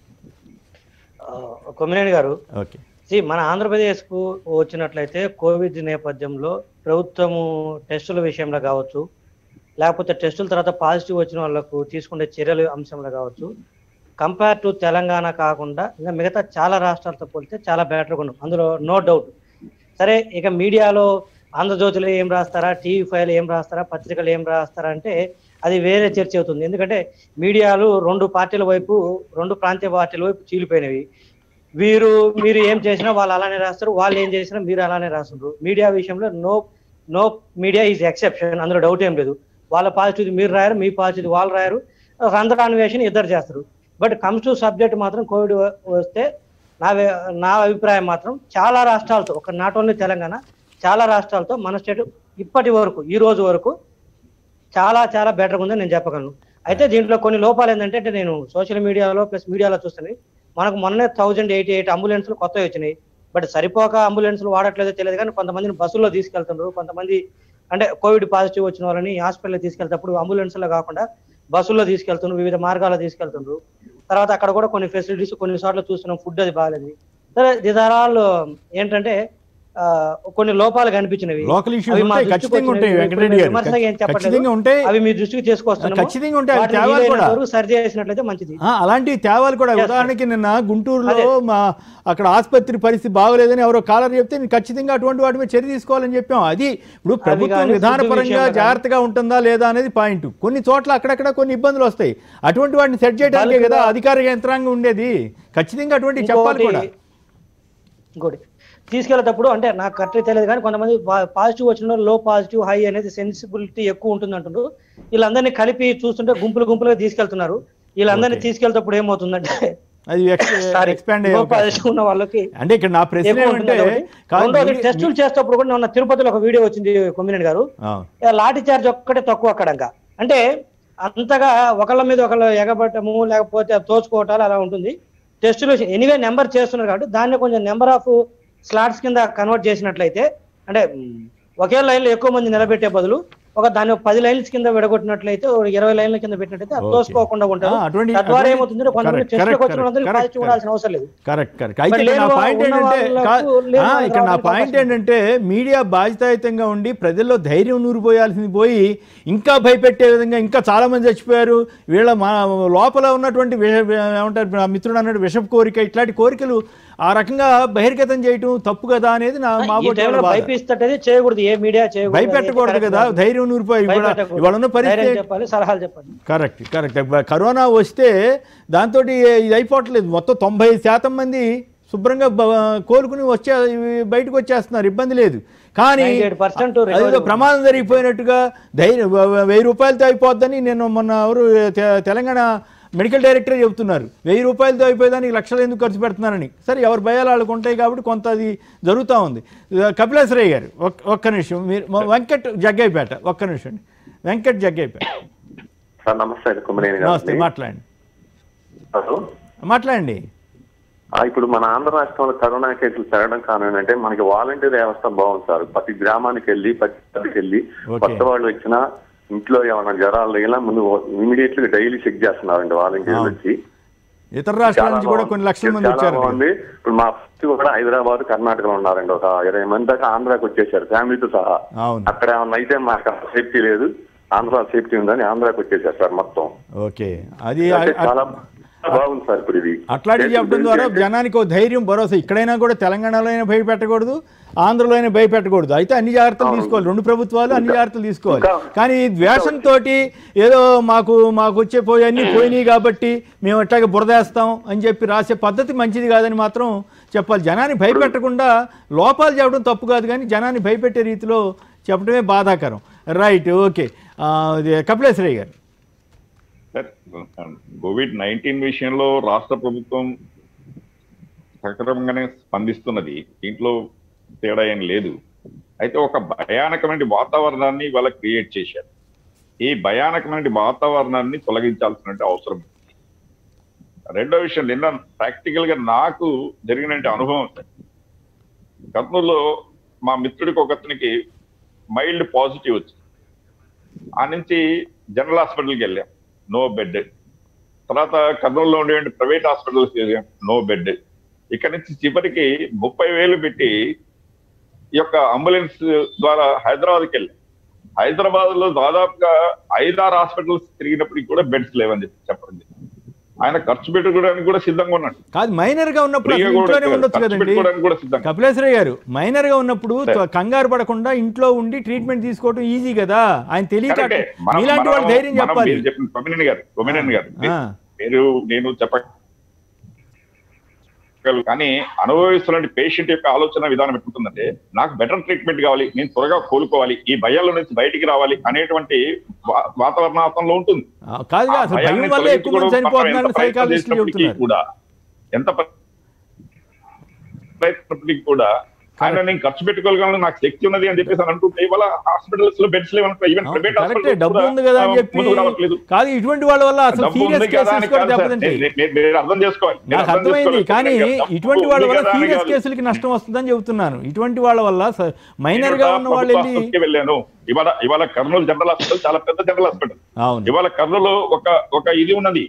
కొమ్మినేని గారు ఓకే See, మన ఆంధ్రప్రదేశ్కు వచ్చినట్లయితే కోవిడ్ నేపథ్యంలో ప్రభుత్వము టెస్టుల విషయంలో కావచ్చు లేకపోతే టెస్టుల తర్వాత పాజిటివ్ వచ్చిన వాళ్ళకు తీసుకునే చర్యల అంశంలో కావచ్చు కంపేర్ టు తెలంగాణ కాకుండా ఇంకా మిగతా చాలా రాష్ట్రాలతో పోలితే చాలా బెటర్గా ఉన్నాం అందులో నో డౌట్ సరే ఇక మీడియాలో ఆంధ్రజ్యోతిలో ఏం రాస్తారా టీవీ ఫైవ్ ఏం రాస్తారా పత్రికలు ఏం రాస్తారా అంటే అది వేరే చర్చ అవుతుంది ఎందుకంటే మీడియాలు రెండు పార్టీల వైపు రెండు ప్రాంతీయ పార్టీల వైపు చీలిపోయినవి వీరు మీరు ఏం చేసినా వాళ్ళు అలానే రాస్తారు వాళ్ళు ఏం చేసినా మీరు అలానే రాస్తుండ్రు మీడియా విషయంలో no no media is exception అందులో డౌట్ ఏం లేదు వాళ్ళ పాజిటివ్ మీరు రాయరు మీ పాజిటివ్ వాళ్ళు రాయరు రంధ్రాన్వేషణ ఇద్దరు చేస్తారు బట్ కమ్స్ టు సబ్జెక్ట్ మాత్రం కోవిడ్ వస్తే నా వే- నా అభిప్రాయం మాత్రం చాలా రాష్ట్రాలతో ఒక నాట్ ఓన్లీ తెలంగాణ చాలా రాష్ట్రాలతో మన స్టేట్ ఇప్పటి వరకు ఈ రోజు వరకు చాలా చాలా బెటర్గా ఉందని నేను చెప్పగలను అయితే దీంట్లో కొన్ని లోపాలు ఏంటంటే అంటే నేను సోషల్ మీడియాలో ప్లస్ మీడియాలో చూస్తున్నాయి మనకు మొన్నే థౌజండ్ ఎయిటీ ఎయిట్ అంబులెన్స్లు కొత్తవి వచ్చినాయి బట్ సరిపోక అంబులెన్స్లు వాడట్లేదో తెలియదు కానీ కొంతమందిని బస్సుల్లో తీసుకెళ్తున్నారు కొంతమంది అంటే కోవిడ్ పాజిటివ్ వచ్చిన వాళ్ళని హాస్పిటల్ తీసుకెళ్తేప్పుడు అంబులెన్స్లో కాకుండా బస్సుల్లో తీసుకెళ్తున్నారు వివిధ మార్గాల్లో తీసుకెళ్తున్నారు తర్వాత అక్కడ కూడా కొన్ని ఫెసిలిటీస్ కొన్ని చోట్ల చూస్తున్నాం ఫుడ్ అది బాగాలేదు సరే దిదారాలు ఏంటంటే ఆ, కొన్ని లోపాలు కనిపించినవి లోకల్ issues అవి మా ఉంటాయి, దృష్టికి ఖచ్చితంగా వచ్చినవి. ఉంటాయి, ఇప్పుడు వెంకటరెడ్డి గారు. విమర్శగా ఏం చెప్పట్లేదు. ఖచ్చితంగా ఉంటాయి. అవి మీ దృష్టికి చేసుకొస్తున్నాము ఖచ్చితంగా ఉంటాయి, అవి వాటిని తేవాలి వీలైనంత కూడా. వరకు సరి చేసినట్లయితే మంచిది ఆ, అలాంటివి తేవాలి కూడా Yes, ఉదాహరణకి నిన్న గుంటూరులో అదే. మా అక్కడ ఆసుపత్రి పరిస్థితి బాగోలేదని ఎవరో కాలర్ చెప్తే నేను ఖచ్చితంగా అటువంటి వాటి మీద చర్య తీసుకోవాలని చెప్పాం అది ఇప్పుడు ప్రభుత్వం కానీ విధానపరంగా ఫుడ్ విషయంలో జాగ్రత్తగా ఉంటుందా లేదా అనేది పాయింట్ కొన్ని చోట్ల అక్కడక్కడ కొన్ని ఇబ్బందులు వస్తాయి అటువంటి వాటిని సెట్ చేయడానికే వాళ్ళకి కదా కూడా- అధికార యంత్రాంగం ఉండేది ఖచ్చితంగా అటువంటి చెప్పాలి ఇంకోటి- కూడా ఇంకోటి తీసుకెళ్ళేటప్పుడు అంటే నాకు కరెక్ట్ తెలియదు కానీ కొంతమంది పాజిటివ్ వచ్చిన లో పాజిటివ్ హై అనేది సెన్సిబిలిటీ ఎక్కువ ఉంటుంది అంటున్నారు వీళ్ళందరినీ కలిపి చూస్తుంటే గుంపులు గుంపులుగా తీసుకెళ్తున్నారు వీళ్ళందరినీ Okay. తీసుకెళ్తేటప్పుడు ఏమవుతుందంటే అది సారీ ఎక్స్పాండ్ అయ్యే లో అవకాశం. పాజిటివ్ ఉన్న వాళ్ళకి అంటే ఇక్కడ నా ప్రశ్న ఎక్కువ ఉంటుంది ఏమంటే అదొకటి. కాదు, రెండోది మీ- టెస్టులు చేసేటప్పుడు కూడా నిన్న తిరుపతిలో ఒక వీడియో వచ్చింది కొమ్మినేని గారు ఆ, ఇక లాఠీ చార్జ్ ఒక్కటే తక్కువ అక్కడ ఇంకా అంటే అంతగా ఒకళ్ళ మీద ఒకళ్ళు ఎగబట్టము లేకపోతే తోచుకోవటాలు అలా ఉంటుంది టెస్టులు ఎనీవే నెంబర్ చేస్తున్నారు కాబట్టి దాన్ని కొంచెం నెంబర్ ఆఫ్ స్లాట్స్ కింద కన్వర్ట్ చేసినట్లయితే అంటే మ్, ఒకే లైన్లో ఎక్కువ మంది నిలబెట్టే బదులు ఒక దాన్ని ఒక పది లైన్స్ కింద విడగొట్టినట్లయితే ఒక ఇరవై లైన్ల కింద పెట్టినట్టయితే అది Okay. తోసుకోకుండా ఉంటారు ఆ, అటువంటి- తద్వారా అటువంటి- ఏమవుతుందంటే కొంతమంది correct, టెస్టులకు correct, వచ్చిన వాళ్ళందరికీ correct, పాజిటివ్ ఉండాల్సిన అవసరం లేదు కరెక్ట్ కరెక్ట్ అయితే మరి ఇక్కడ నా లేని పాయింట్ ఉన్న ఏంటంటే వాళ్ళకు కా- లేని ఆ, వాళ్ళకి ఇక్కడ నా రావడానికి పాయింట్ అవకాశం ఏంటంటే మీడియా బాధ్యతాయుతంగా ఉండి ప్రజల్లో ధైర్యం నూరిపోయాల్సింది పోయి ఇంకా భయపెట్టే విధంగా ఇంకా చాలా మంది చచ్చిపోయారు వీళ్ళ మా లోపల ఉన్నటువంటి విష ఏమంటారు నా మిత్రుడు అన్నట్టు విషపు కోరిక ఇట్లాంటి కోరికలు ఆ రకంగా బహిర్గతం చేయటం తప్పు కదా అనేది నా మా ఈ టైంలో భయపిస్తేది చేయకూడదు ఏ మీడియా చేయకూడదు భయపెట్టకూడదు అనేది కదా correct కాదు. ధైర్యం నూరిపోయి ఇవాళ భయపెట్టకూడదు. ఇవాళ ఉన్న పరిస్థితి ధైర్యం చెప్పాలి సలహాలు చెప్పాలి కరెక్ట్ కరెక్ట్ కరోనా వస్తే దాంతో ఇది అయిపోవట్లేదు మొత్తం తొంభై శాతం మంది శుభ్రంగా బ- కోలుకుని వచ్చే బయటకు వచ్చేస్తున్నారు ఇబ్బంది లేదు కానీ 98% recovery అదేదో ప్రమాదం జరిగిపోయినట్టుగా ధైర్యం వ- వ- వెయ్యి రూపాయలతో అయిపోద్దని నేను మొన్న ఎవరు తె- తెలంగాణ మెడికల్ డైరెక్టర్ చెబుతున్నారు వెయ్యి రూపాయలతో అయిపోయేదానికి లక్షలు ఎందుకు ఖర్చు పెడుతున్నారని సరే ఎవరి భయాలు వాళ్ళకు ఉంటాయి కాబట్టి కొంత అది జరుగుతూ ఉంది కపిలేశ్వరయ్య గారు ఒక్- ఒక్క నిమిషం మీరు మ- వెంకట్ జగ్గైపేట ఒక్క నిమిషం అండి వెంకట్ జగ్గైపేట సార్ నమస్తే కుమ్మరేని గారు నమస్తే మాట్లాడండి హలో మాట్లాడండి ఆ, ఇప్పుడు మన ఆంధ్ర రాష్ట్రంలో కరోనా కేసులు పెరగడం కారణం ఏంటంటే మనకి వాలంటీర్ వ్యవస్థ బాగుంది సార్ ప్రతి గ్రామానికి వెళ్ళి ప్రతి ఇంటికి వెళ్ళి Okay. కొత్త వాళ్ళు వచ్చినా ఇంట్లో ఏమైనా జ్వరాలు తగిలినా ముందు ఇమీడియట్ గా డైలీ చెక్ చేస్తున్నారండి వాలంటీర్లు అవును. వచ్చి ఇతర రాష్ట్రాల చాలా నుంచి కూడా బాగుంది. కొన్ని లక్షల మంది చాలా వచ్చారు బాగుంది ఇప్పుడు మా ఫ్రెండ్స్ కూడా హైదరాబాద్ కర్ణాటకలో ఉన్నారండి ఒక ఇరవై మంది దాకా ఆంధ్రాకి వచ్చేసారు ఫ్యామిలీతో సహా అవును అక్కడ ఏమన్నా అయితే మాకు సేఫ్టీ లేదు ఆంధ్ర సేఫ్టీ ఉందని ఆంధ్రాకి వచ్చేసారు సార్ మొత్తం ఓకే అది అంటే అ- చాలా బాగుంది సార్ ఇప్పుడు ఇది అట్లాంటివి చెప్పడం ద్వారా జనానికి ఒక ధైర్యం భరోసా ఇక్కడైనా కూడా తెలంగాణలో అయినా భయపెట్టకూడదు ఆంధ్రలో అయినా భయపెట్టకూడదు అయితే అన్ని జాగ్రత్తలు తీసుకోవాలి రెండు ప్రభుత్వాలు అన్ని జాగ్రత్తలు తీసుకోవాలి కానీ ఈ ద్వేషంతో ఏదో మాకు మాకు వచ్చే పోయి అన్ని పోయినాయి కాబట్టి మేము అట్లాగే బురదేస్తాం అని చెప్పి రాసే పద్ధతి మంచిది కాదని మాత్రం చెప్పాలి జనాన్ని భయపెట్టకుండా లోపాలు చెప్పడం తప్పు కాదు కానీ జనాన్ని భయపెట్టే రీతిలో చెప్పడమే బాధాకరం రైట్ ఓకే ఆ, ఇది కపిలేశ్వరయ్య గారు సార్ కోవిడ్ నైన్టీన్ విషయంలో రాష్ట్ర ప్రభుత్వం సక్రమంగానే స్పందిస్తున్నది దీంట్లో తేడా ఏం లేదు అయితే ఒక భయానకమైన వాతావరణాన్ని వాళ్ళ క్రియేట్ చేశారు ఈ భయానకమైన వాతావరణాన్ని తొలగించాల్సిన అవసరం ఉంది. రెండో విషయం నిన్న ప్రాక్టికల్ గా నాకు జరిగిన అనుభవం సార్ కర్నూలులో మా మిత్రుడికి ఒకతనికి మైల్డ్ పాజిటివ్ వచ్చింది ఆ నుంచి జనరల్ హాస్పిటల్కి వెళ్ళాం నో బెడ్ తర్వాత కర్నూలులో ఉండే ప్రైవేట్ హాస్పిటల్స్ వెళ్ళాం నో బెడ్ ఇక్కడ నుంచి చివరికి ముప్పై వేలు పెట్టి ఈ యొక్క అంబులెన్స్ ద్వారా హైదరాబాద్కి వెళ్ళాం హైదరాబాద్ లో దాదాపుగా ఐదారు హాస్పిటల్స్ తిరిగినప్పటికి కూడా బెడ్స్ లేవని చెప్పి చెప్పడం జరిగింది. ఆయన ఖర్చు పెట్టుకోవడానికి కూడా సిద్ధంగా ఉన్నాడు కాదు మైనర్ గా ఉన్నప్పుడు ఫ్రీగా అసలు కూడా ఇంట్లోనే ఉండొచ్చు ఖర్చు కదండి పెట్టుకోవడానికి కూడా సిద్ధంగా కపిలేశ్వరయ్య గారు మైనర్ గా ఉన్నప్పుడు సరే. త్వ- కంగారు పడకుండా ఇంట్లో ఉండి ట్రీట్మెంట్ తీసుకోవడం ఈజీ కదా ఆయన తెలియక కరెక్టే. మనం- మీలాంటి వాళ్ళు మనం- ధైర్యం మనం చెప్పాలి మీరు చెప్పిన కొమ్మినేని గారు కొమ్మినేని గారు ఆ. మీరు నేను చెప్ప కానీ అనుభవిస్తున్న పేషెంట్ యొక్క ఆలోచన విధానం ఎట్లుంటుందంటే నాకు బెటర్ ట్రీట్మెంట్ కావాలి నేను త్వరగా కోలుకోవాలి ఈ భయాల నుంచి బయటికి రావాలి అనేటువంటి వా- వాతావరణంలో ఉంటుంది ఆ, కాదుగా ఆ అసలు భయాన్ని భయం వల్ల ఎక్కువ మంది తొలగించుకోవడం మనం చనిపోతున్నారని ఎంత ప్రయత్నం సైకాలజిస్టులు చేసినప్పటికీ చెబుతున్నారు కూడా ఎంత ప్ర- ప్రయత్నప్పటికీ కూడా ఆయన నేను ఖర్చు పెట్టుకోగలను నాకు శక్తి ఉన్నది అని చెప్పేసి అని అంటుంటే ఇవాళ హాస్పిటల్స్ లో బెడ్స్ లేవనుకో ఈవెన్ ప్రైవేట్ కరెక్టే డబ్బు ఉంది కదా అని చెప్పి రావట్లేదు కాదు ఇటువంటి వాళ్ళ వల్ల అసలు డబ్బు ఉంది సీరియస్ కదా కేసెస్ అని కూడా కాదు సార్. దెబ్బతింటాయి నేను- నేను- మీరు అర్థం చేసుకోవాలి నేను నాకు అర్థం అర్థమైంది చేసుకోవాలి. కానీ డబ్బు ఇటువంటి వాళ్ళ ఉంది వల్ల కదా అని సీరియస్ కాదు. కేసులకి నష్టం వస్తుందని చెబుతున్నాను ఇటువంటి వాళ్ళ వల్ల మైనర్ గా నేను ఉన్న వాళ్ళు ప్రభుత్వ వెళ్ళి ఆసుపత్రికి వెళ్ళాను ఇవాళ ఇవాళ కర్నూలు జనరల్ హాస్పిటల్ చాలా పెద్ద జనరల్ హాస్పిటల్ అవును ఇవాళ కర్నూలు ఒక ఒక ఇది ఉన్నది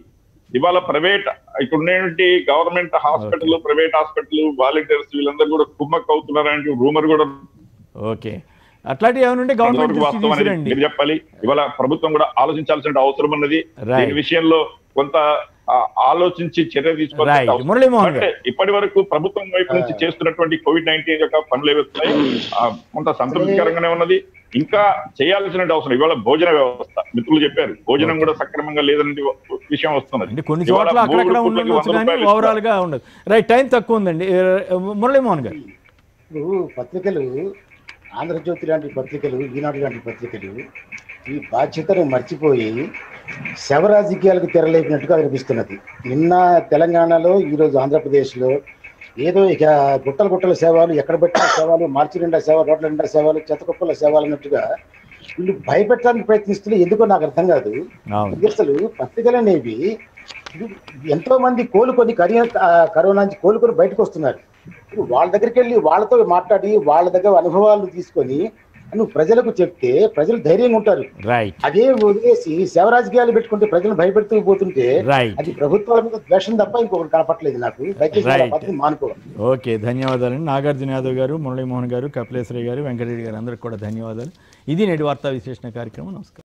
ఇవాళ ప్రైవేట్ ఇక్కడ ఉన్నటువంటి government hospital private hospital volunteers వీళ్ళందరూ కూడా కుమ్మక్ అవుతున్నారని రూమర్ కూడా ఓకే అట్లాంటివి ఏమైనా ఉంటే గవర్నమెంట్ ఎంతవరకు దృష్టికి వాస్తవం అనేది తీసుకురండి మీరు చెప్పాలి ఇవాళ ప్రభుత్వం కూడా ఆలోచించాల్సిన అవసరం ఉన్నది Right. దీని విషయంలో కొంత ఆ, ఆలోచించి చర్య Right. తీసుకోవాలి మురళీమోహన్ గారు. ఇప్పటి వరకు ప్రభుత్వం వైపు నుంచి చేస్తున్నటువంటి కోవిడ్ నైన్టీన్ యొక్క పనులు ఏవస్తున్నాయి కొంత సంతృప్తికరంగానే ఉన్నది ఇంకా చేయాల్సిన అవసరం ఇవాళ భోజన వ్యవస్థ మిత్రులు చెప్పారు భోజనం కూడా సక్రమంగా లేదనే విషయం వస్తున్నది కొన్ని ఇవాళ చోట్ల అక్కడక్కడ మూడు పూటలకి ఉండొచ్చు వంద కానీ రూపాయలు ఓవరాల్ గా ఉండదు రైట్ టైం తక్కువ ఉందండి ఏ, మురళీమోహన్ గారు ఇప్పుడు పత్రికలు ఆంధ్రజ్యోతి లాంటి పత్రికలు ఈనాడు లాంటి పత్రికలు ఈ బాధ్యతను మర్చిపోయి శవ రాజకీయాలకు తెరలేపినట్టుగా అనిపిస్తున్నది నిన్న తెలంగాణలో ఈరోజు ఆంధ్రప్రదేశ్లో ఏదో ఇక గుట్టల గుట్టల సేవలు ఎక్కడ పెట్టిన సేవలు మార్చి నిండా సేవ రోడ్ల నిండా సేవలు చెత్తకుప్పల సేవలు అన్నట్టుగా వీళ్ళు భయపెట్టడానికి ప్రయత్నిస్తున్నారు ఎందుకో నాకు అర్థం కాదు అవును ఇది అసలు పత్రికలు అనేవి ఇది ఎంతో మంది కోలుకొని కరియా ఆ, కరోనా నుంచి కోలుకొని బయటకు వస్తున్నారు ఇప్పుడు వాళ్ళ దగ్గరికి వెళ్ళి వాళ్ళతో మాట్లాడి వాళ్ళ దగ్గర అనుభవాలు తీసుకొని నువ్వు ప్రజలకు చెప్తే ప్రజలు ధైర్యంగా ఉంటారు రైట్ అదే వదిలేసి సేవ రాజకీయాలు పెట్టుకుంటే ప్రజలు భయపెడుతూ పోతుంటే Right. అది ప్రభుత్వాల మీద ద్వేషం తప్ప ఇంకొకటి కనపట్లేదు నాకు దయచేసి వాళ్ళ Right. పద్ధతిని మానుకోవాలి ఓకే ధన్యవాదాలండి నాగార్జున యాదవ్ గారు మురళీమోహన్ గారు కపిలేశ్వరి గారు వెంకటరెడ్డి గారు అందరికి కూడా ధన్యవాదాలు ఇది నేటి వార్తా విశ్లేషణ కార్యక్రమం నమస్కారం